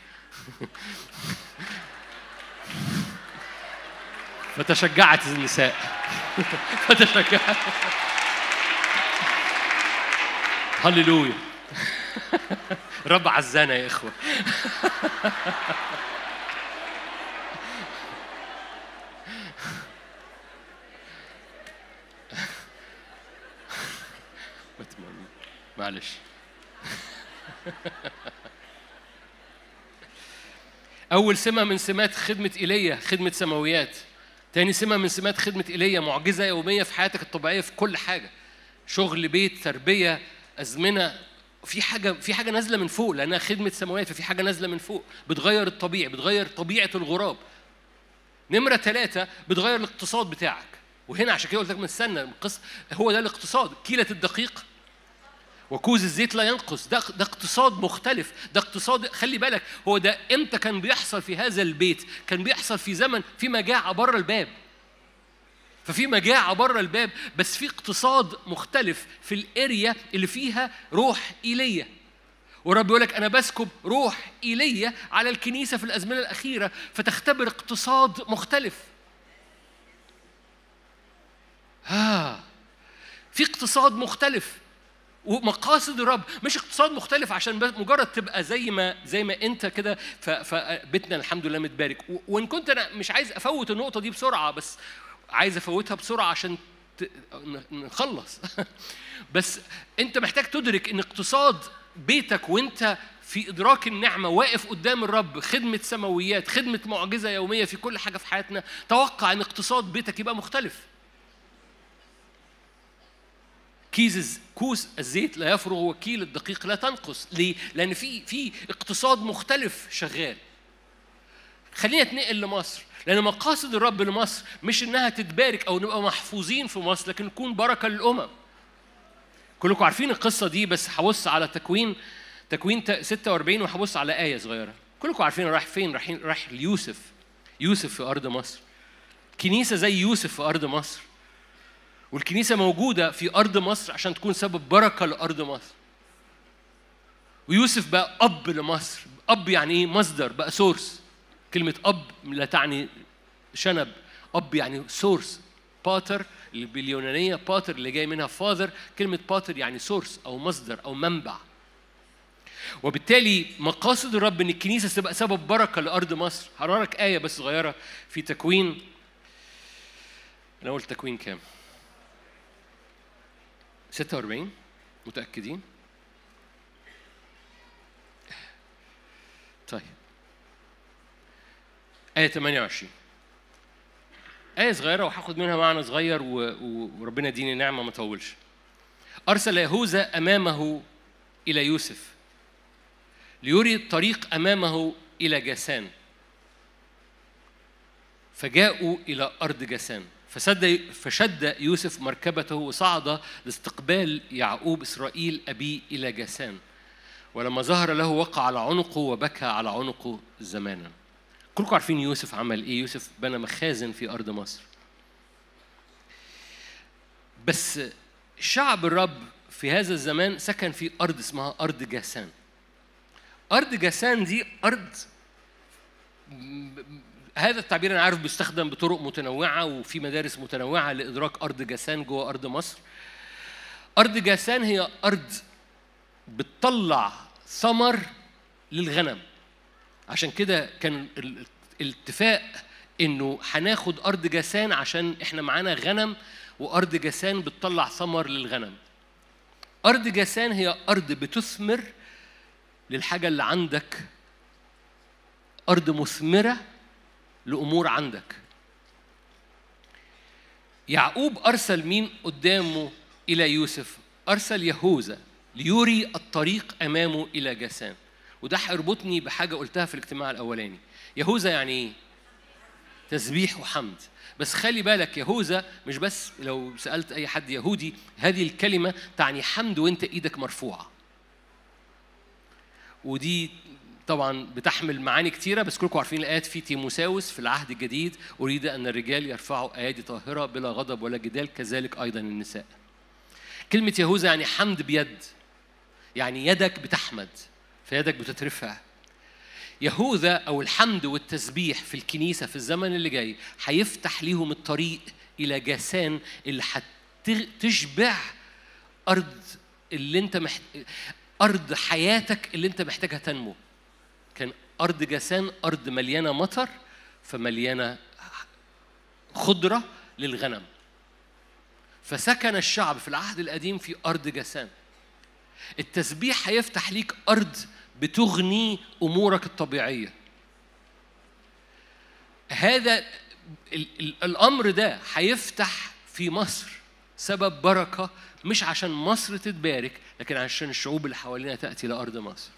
S1: فتشجعت النساء فتشجعت هللويا رب عزانا يا اخوه معلش أول سمة من سمات خدمة إيليا خدمة سماويات تاني سمة من سمات خدمة إيليا معجزة يومية في حياتك الطبيعية في كل حاجة شغل بيت تربية أزمنة في حاجة في حاجة نازلة من فوق لأنها خدمة سماويات ففي حاجة نازلة من فوق بتغير الطبيعي بتغير طبيعة الغراب نمرة ثلاثة بتغير الاقتصاد بتاعك وهنا عشان كده قلت لك من استنى القصة هو ده الاقتصاد كيلة الدقيق وكوز الزيت لا ينقص ده ده اقتصاد مختلف ده اقتصاد خلي بالك هو ده امتى كان بيحصل في هذا البيت كان بيحصل في زمن في مجاعة بره الباب ففي مجاعة بره الباب بس في اقتصاد مختلف في الاريا اللي فيها روح ايليا ورب يقول لك انا بسكب روح ايليا على الكنيسه في الازمنه الاخيره فتختبر اقتصاد مختلف ها في اقتصاد مختلف ومقاصد الرب مش اقتصاد مختلف عشان بس مجرد تبقى زي ما زي ما انت كده ف- فبيتنا الحمد لله متبارك و- وان كنت انا مش عايز افوت النقطه دي بسرعه بس عايز افوتها بسرعه عشان ت- ن- نخلص بس انت محتاج تدرك ان اقتصاد بيتك وانت في ادراك النعمه واقف قدام الرب خدمه سماويات خدمه معجزه يوميه في كل حاجه في حياتنا توقع ان اقتصاد بيتك يبقى مختلف كيز الز- كوس الزيت لا يفرغ وكيل الدقيق لا تنقص ليه لان في في اقتصاد مختلف شغال خلينا نتنقل لمصر لان مقاصد الرب لمصر مش انها تتبارك او نبقى محفوظين في مصر لكن نكون بركه للامم كلكم عارفين القصه دي بس هبص على تكوين تكوين ت- 46 وهبص على ايه صغيره كلكم عارفين راح فين رايحين راح ليوسف يوسف في ارض مصر كنيسه زي يوسف في ارض مصر والكنيسه موجوده في ارض مصر عشان تكون سبب بركه لارض مصر ويوسف بقى اب لمصر اب يعني ايه مصدر بقى سورس كلمه اب لا تعني شنب اب يعني سورس باتر اللي باليونانيه باتر اللي جاي منها فاذر كلمه باتر يعني سورس او مصدر او منبع وبالتالي مقاصد الرب ان الكنيسه تبقى سبب بركه لارض مصر هقرا ايه بس صغيره في تكوين انا قلت تكوين كام 46 متاكدين طيب آية 28 آية صغيرة وهاخد منها معنى صغير و... و... وربنا يديني نعمة ما اطولش. أرسل يهوذا أمامه إلى يوسف ليري الطريق أمامه إلى جاسان فجاءوا إلى أرض جاسان فسد فشد يوسف مركبته وصعد لاستقبال يعقوب إسرائيل أبيه إلى جاسان ولما ظهر له وقع على عنقه وبكى على عنقه زمانا كلكم عارفين يوسف عمل ايه يوسف بنى مخازن في ارض مصر بس شعب الرب في هذا الزمان سكن في ارض اسمها ارض جاسان ارض جاسان دي ارض هذا التعبير انا عارف بيستخدم بطرق متنوعه وفي مدارس متنوعه لادراك ارض جاسان جوه ارض مصر ارض جاسان هي ارض بتطلع ثمر للغنم عشان كده كان الاتفاق انه هناخد ارض جسان عشان احنا معانا غنم وارض جسان بتطلع ثمر للغنم ارض جسان هي ارض بتثمر للحاجه اللي عندك ارض مثمره لامور عندك يعقوب ارسل مين قدامه الى يوسف ارسل يهوذا ليري الطريق امامه الى جسان وده هيربطني بحاجه قلتها في الاجتماع الاولاني يهوذا يعني ايه تسبيح وحمد بس خلي بالك يهوذا مش بس لو سالت اي حد يهودي هذه الكلمه تعني حمد وانت ايدك مرفوعه ودي طبعا بتحمل معاني كتيرة بس كلكم عارفين الآيات في تيموساوس في العهد الجديد أريد أن الرجال يرفعوا أيادي طاهرة بلا غضب ولا جدال كذلك أيضا النساء كلمة يهوذا يعني حمد بيد يعني يدك بتحمد فيدك بتترفع يهوذا او الحمد والتسبيح في الكنيسه في الزمن اللي جاي هيفتح ليهم الطريق الى جاسان اللي هتشبع ارض اللي انت محت... ارض حياتك اللي انت محتاجها تنمو كان ارض جاسان ارض مليانه مطر فمليانه خضره للغنم فسكن الشعب في العهد القديم في ارض جاسان التسبيح هيفتح ليك ارض بتغني امورك الطبيعيه هذا الامر ده هيفتح في مصر سبب بركه مش عشان مصر تتبارك لكن عشان الشعوب اللي حوالينا تاتي لارض مصر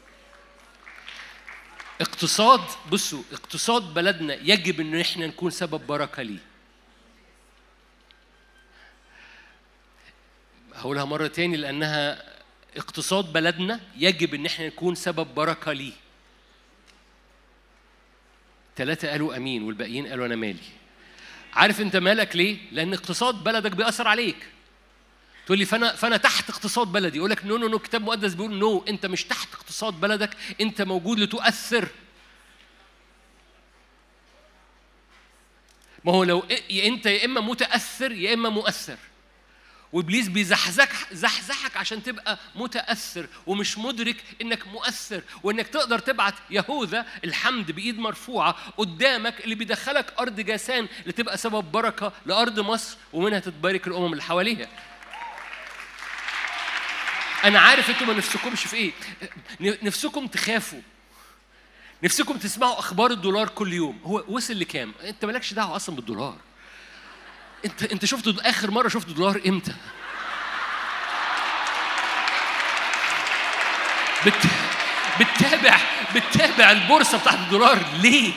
S1: اقتصاد بصوا اقتصاد بلدنا يجب ان احنا نكون سبب بركه ليه هقولها مره تاني لانها اقتصاد بلدنا يجب ان احنا نكون سبب بركه ليه ثلاثة قالوا أمين والباقيين قالوا أنا مالي عارف أنت مالك ليه؟ لأن اقتصاد بلدك بيأثر عليك تقول لي فأنا فأنا تحت اقتصاد بلدي يقول لك نو نو نو كتاب مقدس بيقول نو أنت مش تحت اقتصاد بلدك أنت موجود لتؤثر ما هو لو أنت يا إما متأثر يا إما مؤثر وابليس بيزحزحك زحزحك عشان تبقى متاثر ومش مدرك انك مؤثر وانك تقدر تبعت يهوذا الحمد بايد مرفوعه قدامك اللي بيدخلك ارض جاسان لتبقى سبب بركه لارض مصر ومنها تتبارك الامم اللي حواليها انا عارف انتوا ما نفسكمش في ايه نفسكم تخافوا نفسكم تسمعوا اخبار الدولار كل يوم هو وصل لكام انت مالكش دعوه اصلا بالدولار انت انت شفت اخر مره شفت دولار امتى بت... بتتابع بتتابع البورصه بتاعت الدولار ليه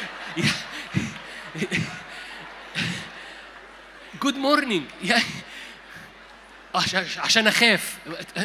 S1: جود مورنينج عشان اخاف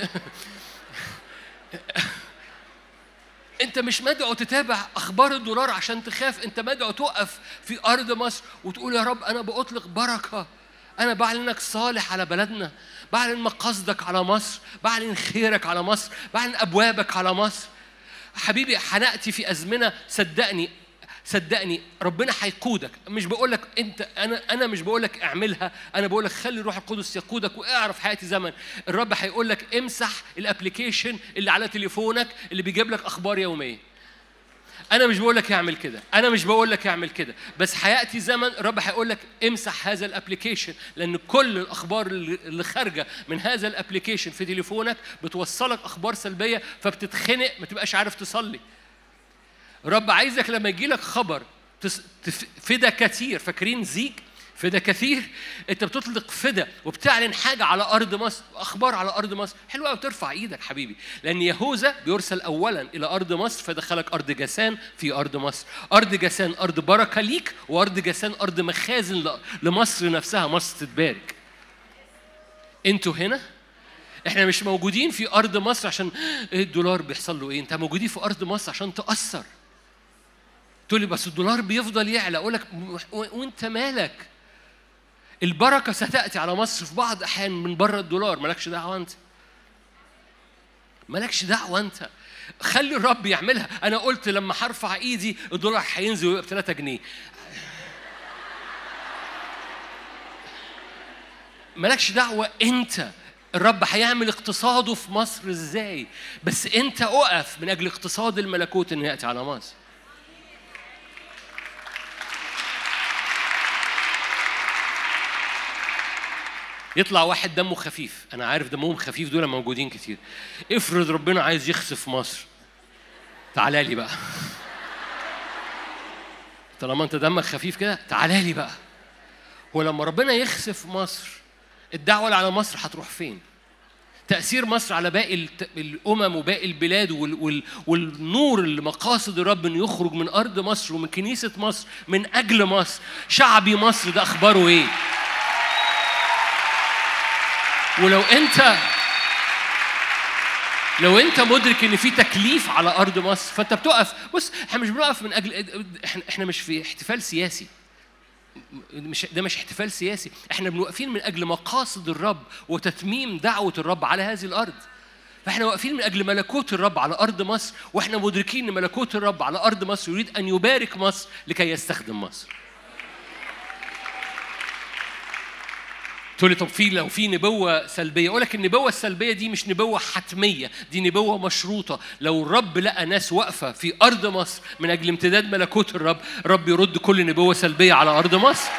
S1: انت مش مدعو تتابع اخبار الدولار عشان تخاف انت مدعو تقف في ارض مصر وتقول يا رب انا باطلق بركه انا بعلنك صالح على بلدنا بعلن مقاصدك على مصر بعلن خيرك على مصر بعلن ابوابك على مصر حبيبي هناتي في ازمنه صدقني صدقني ربنا هيقودك مش بقول لك انت انا انا مش بقول لك اعملها انا بقول لك خلي الروح القدس يقودك واعرف حياتي زمن الرب هيقول لك امسح الابلكيشن اللي على تليفونك اللي بيجيب لك اخبار يوميه انا مش بقول لك اعمل كده انا مش بقول لك اعمل كده بس هياتي زمن الرب هيقول لك امسح هذا الابلكيشن لان كل الاخبار اللي خارجه من هذا الابلكيشن في تليفونك بتوصلك اخبار سلبيه فبتتخنق ما تبقاش عارف تصلي رب عايزك لما يجي لك خبر فدا كثير فاكرين زيك فدا كثير انت بتطلق فدا وبتعلن حاجه على ارض مصر اخبار على ارض مصر حلوه قوي ترفع ايدك حبيبي لان يهوذا بيرسل اولا الى ارض مصر فدخلك ارض جسان في ارض مصر ارض جسان ارض بركه ليك وارض جسان ارض مخازن لمصر نفسها مصر تتبارك انتوا هنا احنا مش موجودين في ارض مصر عشان ايه الدولار بيحصل له ايه انت موجودين في ارض مصر عشان تاثر تقول لي بس الدولار بيفضل يعلى اقول لك وانت مالك البركه ستاتي على مصر في بعض احيان من بره الدولار مالكش دعوه انت مالكش دعوه انت خلي الرب يعملها انا قلت لما هرفع ايدي الدولار هينزل ويبقى ب 3 جنيه مالكش دعوه انت الرب هيعمل اقتصاده في مصر ازاي بس انت اقف من اجل اقتصاد الملكوت انه ياتي على مصر يطلع واحد دمه خفيف انا عارف دمهم خفيف دول موجودين كتير افرض ربنا عايز يخسف مصر تعالى لي بقى طالما انت دمك خفيف كده تعالى لي بقى هو لما ربنا يخسف مصر الدعوه اللي على مصر هتروح فين تأثير مصر على باقي الأمم وباقي البلاد والنور اللي مقاصد الرب إنه يخرج من أرض مصر ومن كنيسة مصر من أجل مصر شعبي مصر ده أخباره إيه؟ ولو انت لو انت مدرك ان في تكليف على ارض مصر فانت بتقف بص احنا مش بنقف من اجل احنا احنا مش في احتفال سياسي مش ده مش احتفال سياسي احنا بنوقفين من اجل مقاصد الرب وتتميم دعوه الرب على هذه الارض فاحنا واقفين من اجل ملكوت الرب على ارض مصر واحنا مدركين ان ملكوت الرب على ارض مصر يريد ان يبارك مصر لكي يستخدم مصر تقول لي طب في لو في نبوة سلبية أقول لك النبوة السلبية دي مش نبوة حتمية دي نبوة مشروطة لو الرب لقى ناس واقفة في أرض مصر من أجل امتداد ملكوت الرب رب يرد كل نبوة سلبية على أرض مصر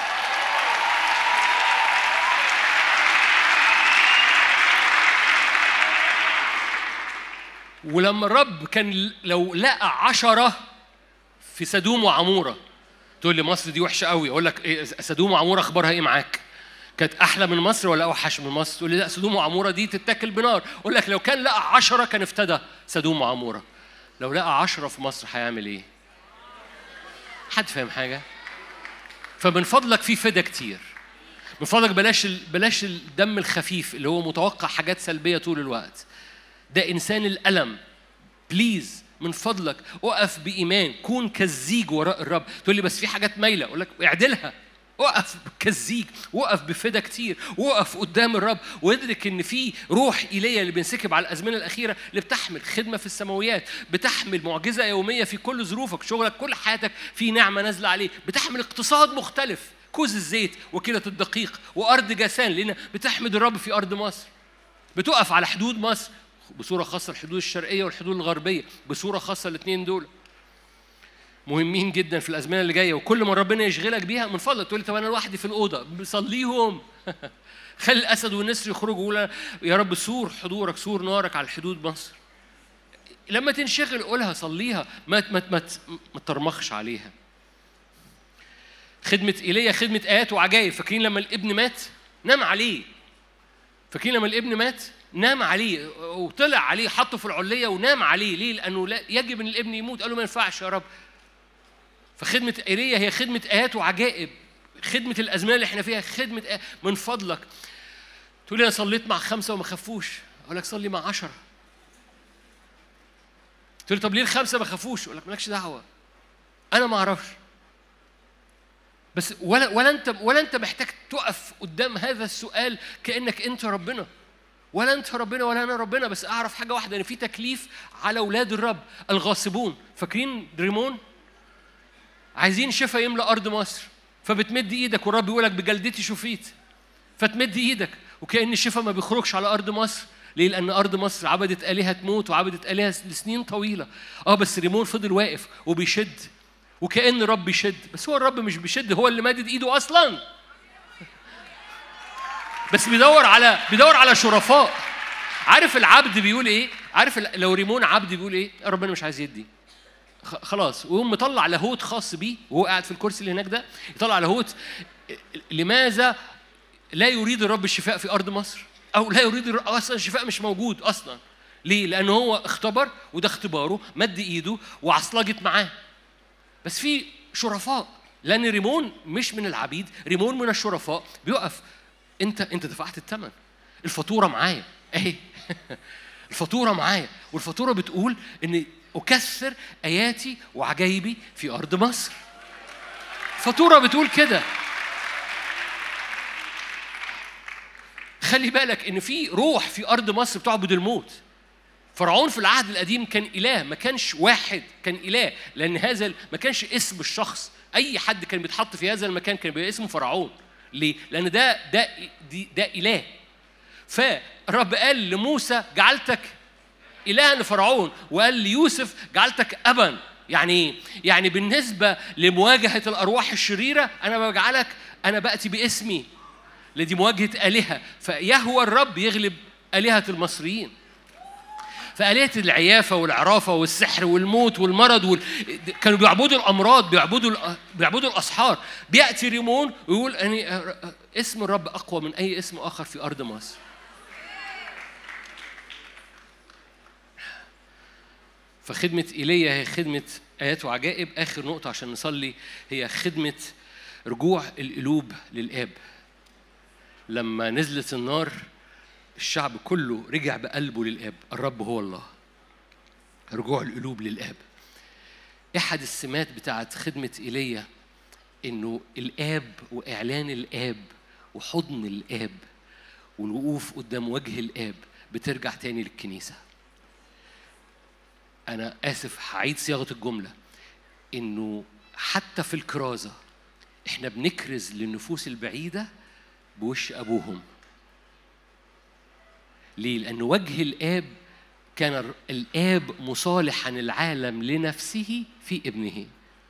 S1: ولما الرب كان لو لقى عشرة في سدوم وعمورة تقول لي مصر دي وحشة قوي أقول لك إيه سدوم وعمورة أخبارها إيه معاك؟ كانت احلى من مصر ولا اوحش من مصر تقول لي لا سدوم وعموره دي تتاكل بنار اقول لك لو كان لقى عشرة كان افتدى سدوم وعموره لو لقى عشرة في مصر هيعمل ايه حد فاهم حاجه فمن فضلك في فدا كتير من فضلك بلاش بلاش الدم الخفيف اللي هو متوقع حاجات سلبيه طول الوقت ده انسان الالم بليز من فضلك اقف بايمان كون كالزيج وراء الرب تقول لي بس في حاجات مايله اقول لك اعدلها وقف كالزيج وقف بفدا كتير وقف قدام الرب وادرك ان في روح ايليا اللي بينسكب على الازمنه الاخيره اللي بتحمل خدمه في السماويات بتحمل معجزه يوميه في كل ظروفك شغلك كل حياتك في نعمه نازله عليه بتحمل اقتصاد مختلف كوز الزيت وكيلة الدقيق وأرض جسان لأن بتحمد الرب في أرض مصر بتقف على حدود مصر بصورة خاصة الحدود الشرقية والحدود الغربية بصورة خاصة الاثنين دول مهمين جدا في الازمنه اللي جايه وكل ما ربنا يشغلك بيها من فضلك تقول لي طب انا لوحدي في الاوضه بصليهم خلي الاسد والنسر يخرجوا ولا يا رب سور حضورك سور نارك على الحدود مصر لما تنشغل قولها صليها ما ما ما, ما ترمخش عليها خدمة إيليا خدمة آيات وعجائب فاكرين لما الابن مات نام عليه فاكرين لما الابن مات نام عليه وطلع عليه حطه في العلية ونام عليه ليه؟ لأنه لا يجب أن الابن يموت قال له ما ينفعش يا رب فخدمة إيريا هي خدمة آيات وعجائب خدمة الأزمنة اللي احنا فيها خدمة آيات من فضلك تقول لي أنا صليت مع خمسة وما خافوش أقول لك صلي مع عشرة تقول لي طب ليه الخمسة ما خافوش أقول لك مالكش دعوة أنا ما أعرفش بس ولا ولا أنت ولا أنت محتاج تقف قدام هذا السؤال كأنك أنت ربنا ولا أنت ربنا ولا أنا ربنا بس أعرف حاجة واحدة إن في تكليف على أولاد الرب الغاصبون فاكرين ريمون عايزين شفاء يملى ارض مصر فبتمد ايدك والرب يقول لك بجلدتي شفيت فتمد ايدك وكأن الشفاء ما بيخرجش على ارض مصر ليه؟ لأن أرض مصر عبدت آلهة تموت وعبدت آلهة لسنين طويلة. أه بس ريمون فضل واقف وبيشد وكأن الرب بيشد، بس هو الرب مش بيشد هو اللي مادد إيده أصلاً. بس بيدور على بيدور على شرفاء. عارف العبد بيقول إيه؟ عارف لو ريمون عبد بيقول إيه؟ ربنا مش عايز يدي. خلاص ويقوم مطلع لاهوت خاص بيه وهو قاعد في الكرسي اللي هناك ده يطلع لاهوت لماذا لا يريد الرب الشفاء في ارض مصر او لا يريد اصلا الشفاء مش موجود اصلا ليه لانه هو اختبر وده اختباره مد ايده وعصلجت معاه بس في شرفاء لان ريمون مش من العبيد ريمون من الشرفاء بيقف انت انت دفعت الثمن الفاتوره معايا اهي الفاتوره معايا والفاتوره بتقول ان اكثر اياتي وعجائبي في ارض مصر فاتوره بتقول كده خلي بالك ان في روح في ارض مصر بتعبد الموت فرعون في العهد القديم كان اله ما كانش واحد كان اله لان هذا ما كانش اسم الشخص اي حد كان بيتحط في هذا المكان كان بيبقى اسمه فرعون ليه لان ده ده ده اله فالرب قال لموسى جعلتك إلها لفرعون وقال ليوسف جعلتك أبا يعني إيه؟ يعني بالنسبة لمواجهة الأرواح الشريرة أنا بجعلك أنا بأتي باسمي لدي مواجهة آلهة فيهوى الرب يغلب آلهة المصريين فآلهة العيافة والعرافة والسحر والموت والمرض وال... كانوا بيعبدوا الأمراض بيعبدوا بيعبدوا الأسحار بيأتي ريمون ويقول أني اسم الرب أقوى من أي اسم آخر في أرض مصر فخدمة إيليا هي خدمة آيات وعجائب آخر نقطة عشان نصلي هي خدمة رجوع القلوب للآب لما نزلت النار الشعب كله رجع بقلبه للآب الرب هو الله رجوع القلوب للآب أحد السمات بتاعت خدمة إيليا إنه الآب وإعلان الآب وحضن الآب والوقوف قدام وجه الآب بترجع تاني للكنيسة أنا آسف هعيد صياغة الجملة إنه حتى في الكرازة إحنا بنكرز للنفوس البعيدة بوش أبوهم ليه؟ لأن وجه الآب كان الآب مصالحا العالم لنفسه في ابنه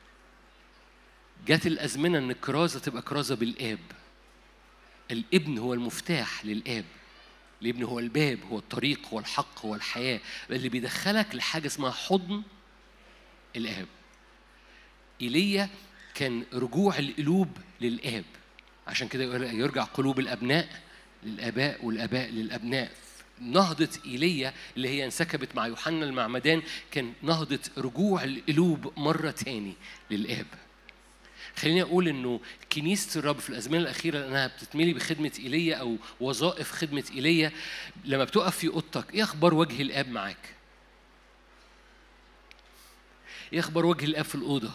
S1: جت الأزمنة إن الكرازة تبقى كرازة بالآب الابن هو المفتاح للآب الابن هو الباب هو الطريق هو الحق هو الحياة اللي بيدخلك لحاجة اسمها حضن الآب إيليا كان رجوع القلوب للآب عشان كده يرجع قلوب الأبناء للآباء والآباء للأبناء نهضة إيليا اللي هي انسكبت مع يوحنا المعمدان كان نهضة رجوع القلوب مرة تاني للآب خليني اقول انه كنيسه الرب في الازمنه الاخيره لانها بتتملي بخدمه ايليا او وظائف خدمه ايليا لما بتقف في اوضتك ايه اخبار وجه الاب معاك؟ ايه اخبار وجه الاب في الاوضه؟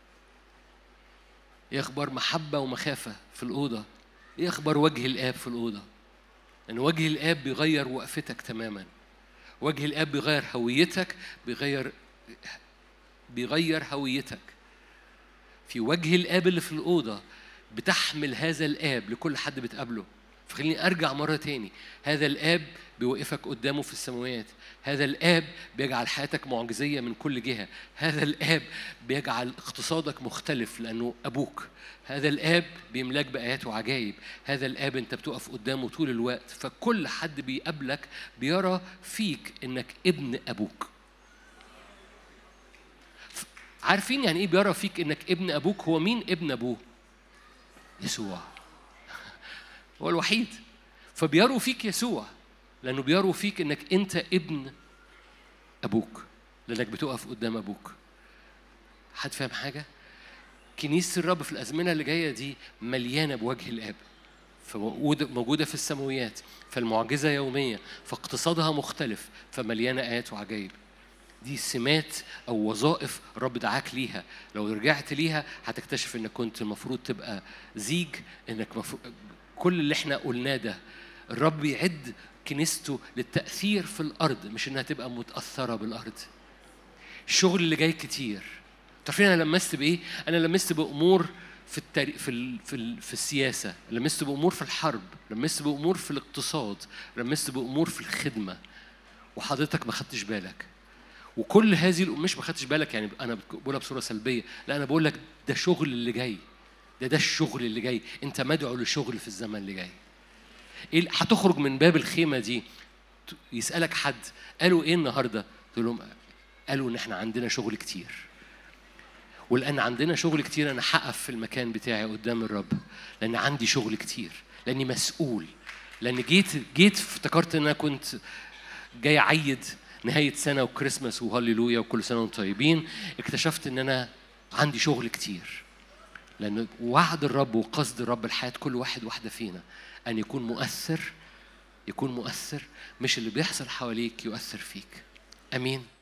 S1: ايه اخبار محبه ومخافه في الاوضه؟ ايه اخبار وجه الاب في الاوضه؟ لان وجه الاب بيغير وقفتك تماما وجه الاب بيغير هويتك بيغير بيغير هويتك في وجه الآب اللي في الأوضة بتحمل هذا الآب لكل حد بتقابله فخليني أرجع مرة تاني هذا الآب بيوقفك قدامه في السماوات هذا الآب بيجعل حياتك معجزية من كل جهة هذا الآب بيجعل اقتصادك مختلف لأنه أبوك هذا الآب بيملاك بآيات وعجائب هذا الآب أنت بتقف قدامه طول الوقت فكل حد بيقابلك بيرى فيك إنك ابن أبوك عارفين يعني ايه بيرى فيك انك ابن ابوك هو مين ابن ابوه يسوع هو الوحيد فبيروا فيك يسوع لانه بيروا فيك انك انت ابن ابوك لانك بتقف قدام ابوك حد فاهم حاجه كنيسه الرب في الازمنه اللي جايه دي مليانه بوجه الاب فموجوده في السماويات فالمعجزه يوميه فاقتصادها مختلف فمليانه ايات وعجائب دي سمات او وظائف رب دعاك ليها لو رجعت ليها هتكتشف انك كنت المفروض تبقى زيج انك مفروض كل اللي احنا قلناه ده الرب يعد كنيسته للتاثير في الارض مش انها تبقى متاثره بالارض الشغل اللي جاي كتير تعرفين انا لمست بايه انا لمست بامور في التاريخ في ال... في ال... في السياسه لمست بامور في الحرب لمست بامور في الاقتصاد لمست بامور في الخدمه وحضرتك ما خدتش بالك وكل هذه الأمور مش ما خدتش بالك يعني انا بقولها بصوره سلبيه لا انا بقول لك ده شغل اللي جاي ده ده الشغل اللي جاي انت مدعو لشغل في الزمن اللي جاي ايه هتخرج من باب الخيمه دي يسالك حد قالوا ايه النهارده تقول لهم قالوا ان احنا عندنا شغل كتير ولان عندنا شغل كتير انا هقف في المكان بتاعي قدام الرب لان عندي شغل كتير لاني مسؤول لان جيت جيت افتكرت ان انا كنت جاي اعيد نهايه سنه وكريسماس وهللويا وكل سنه وانتم طيبين اكتشفت ان انا عندي شغل كتير لان وعد الرب وقصد الرب لحياه كل واحد واحده فينا ان يكون مؤثر يكون مؤثر مش اللي بيحصل حواليك يؤثر فيك امين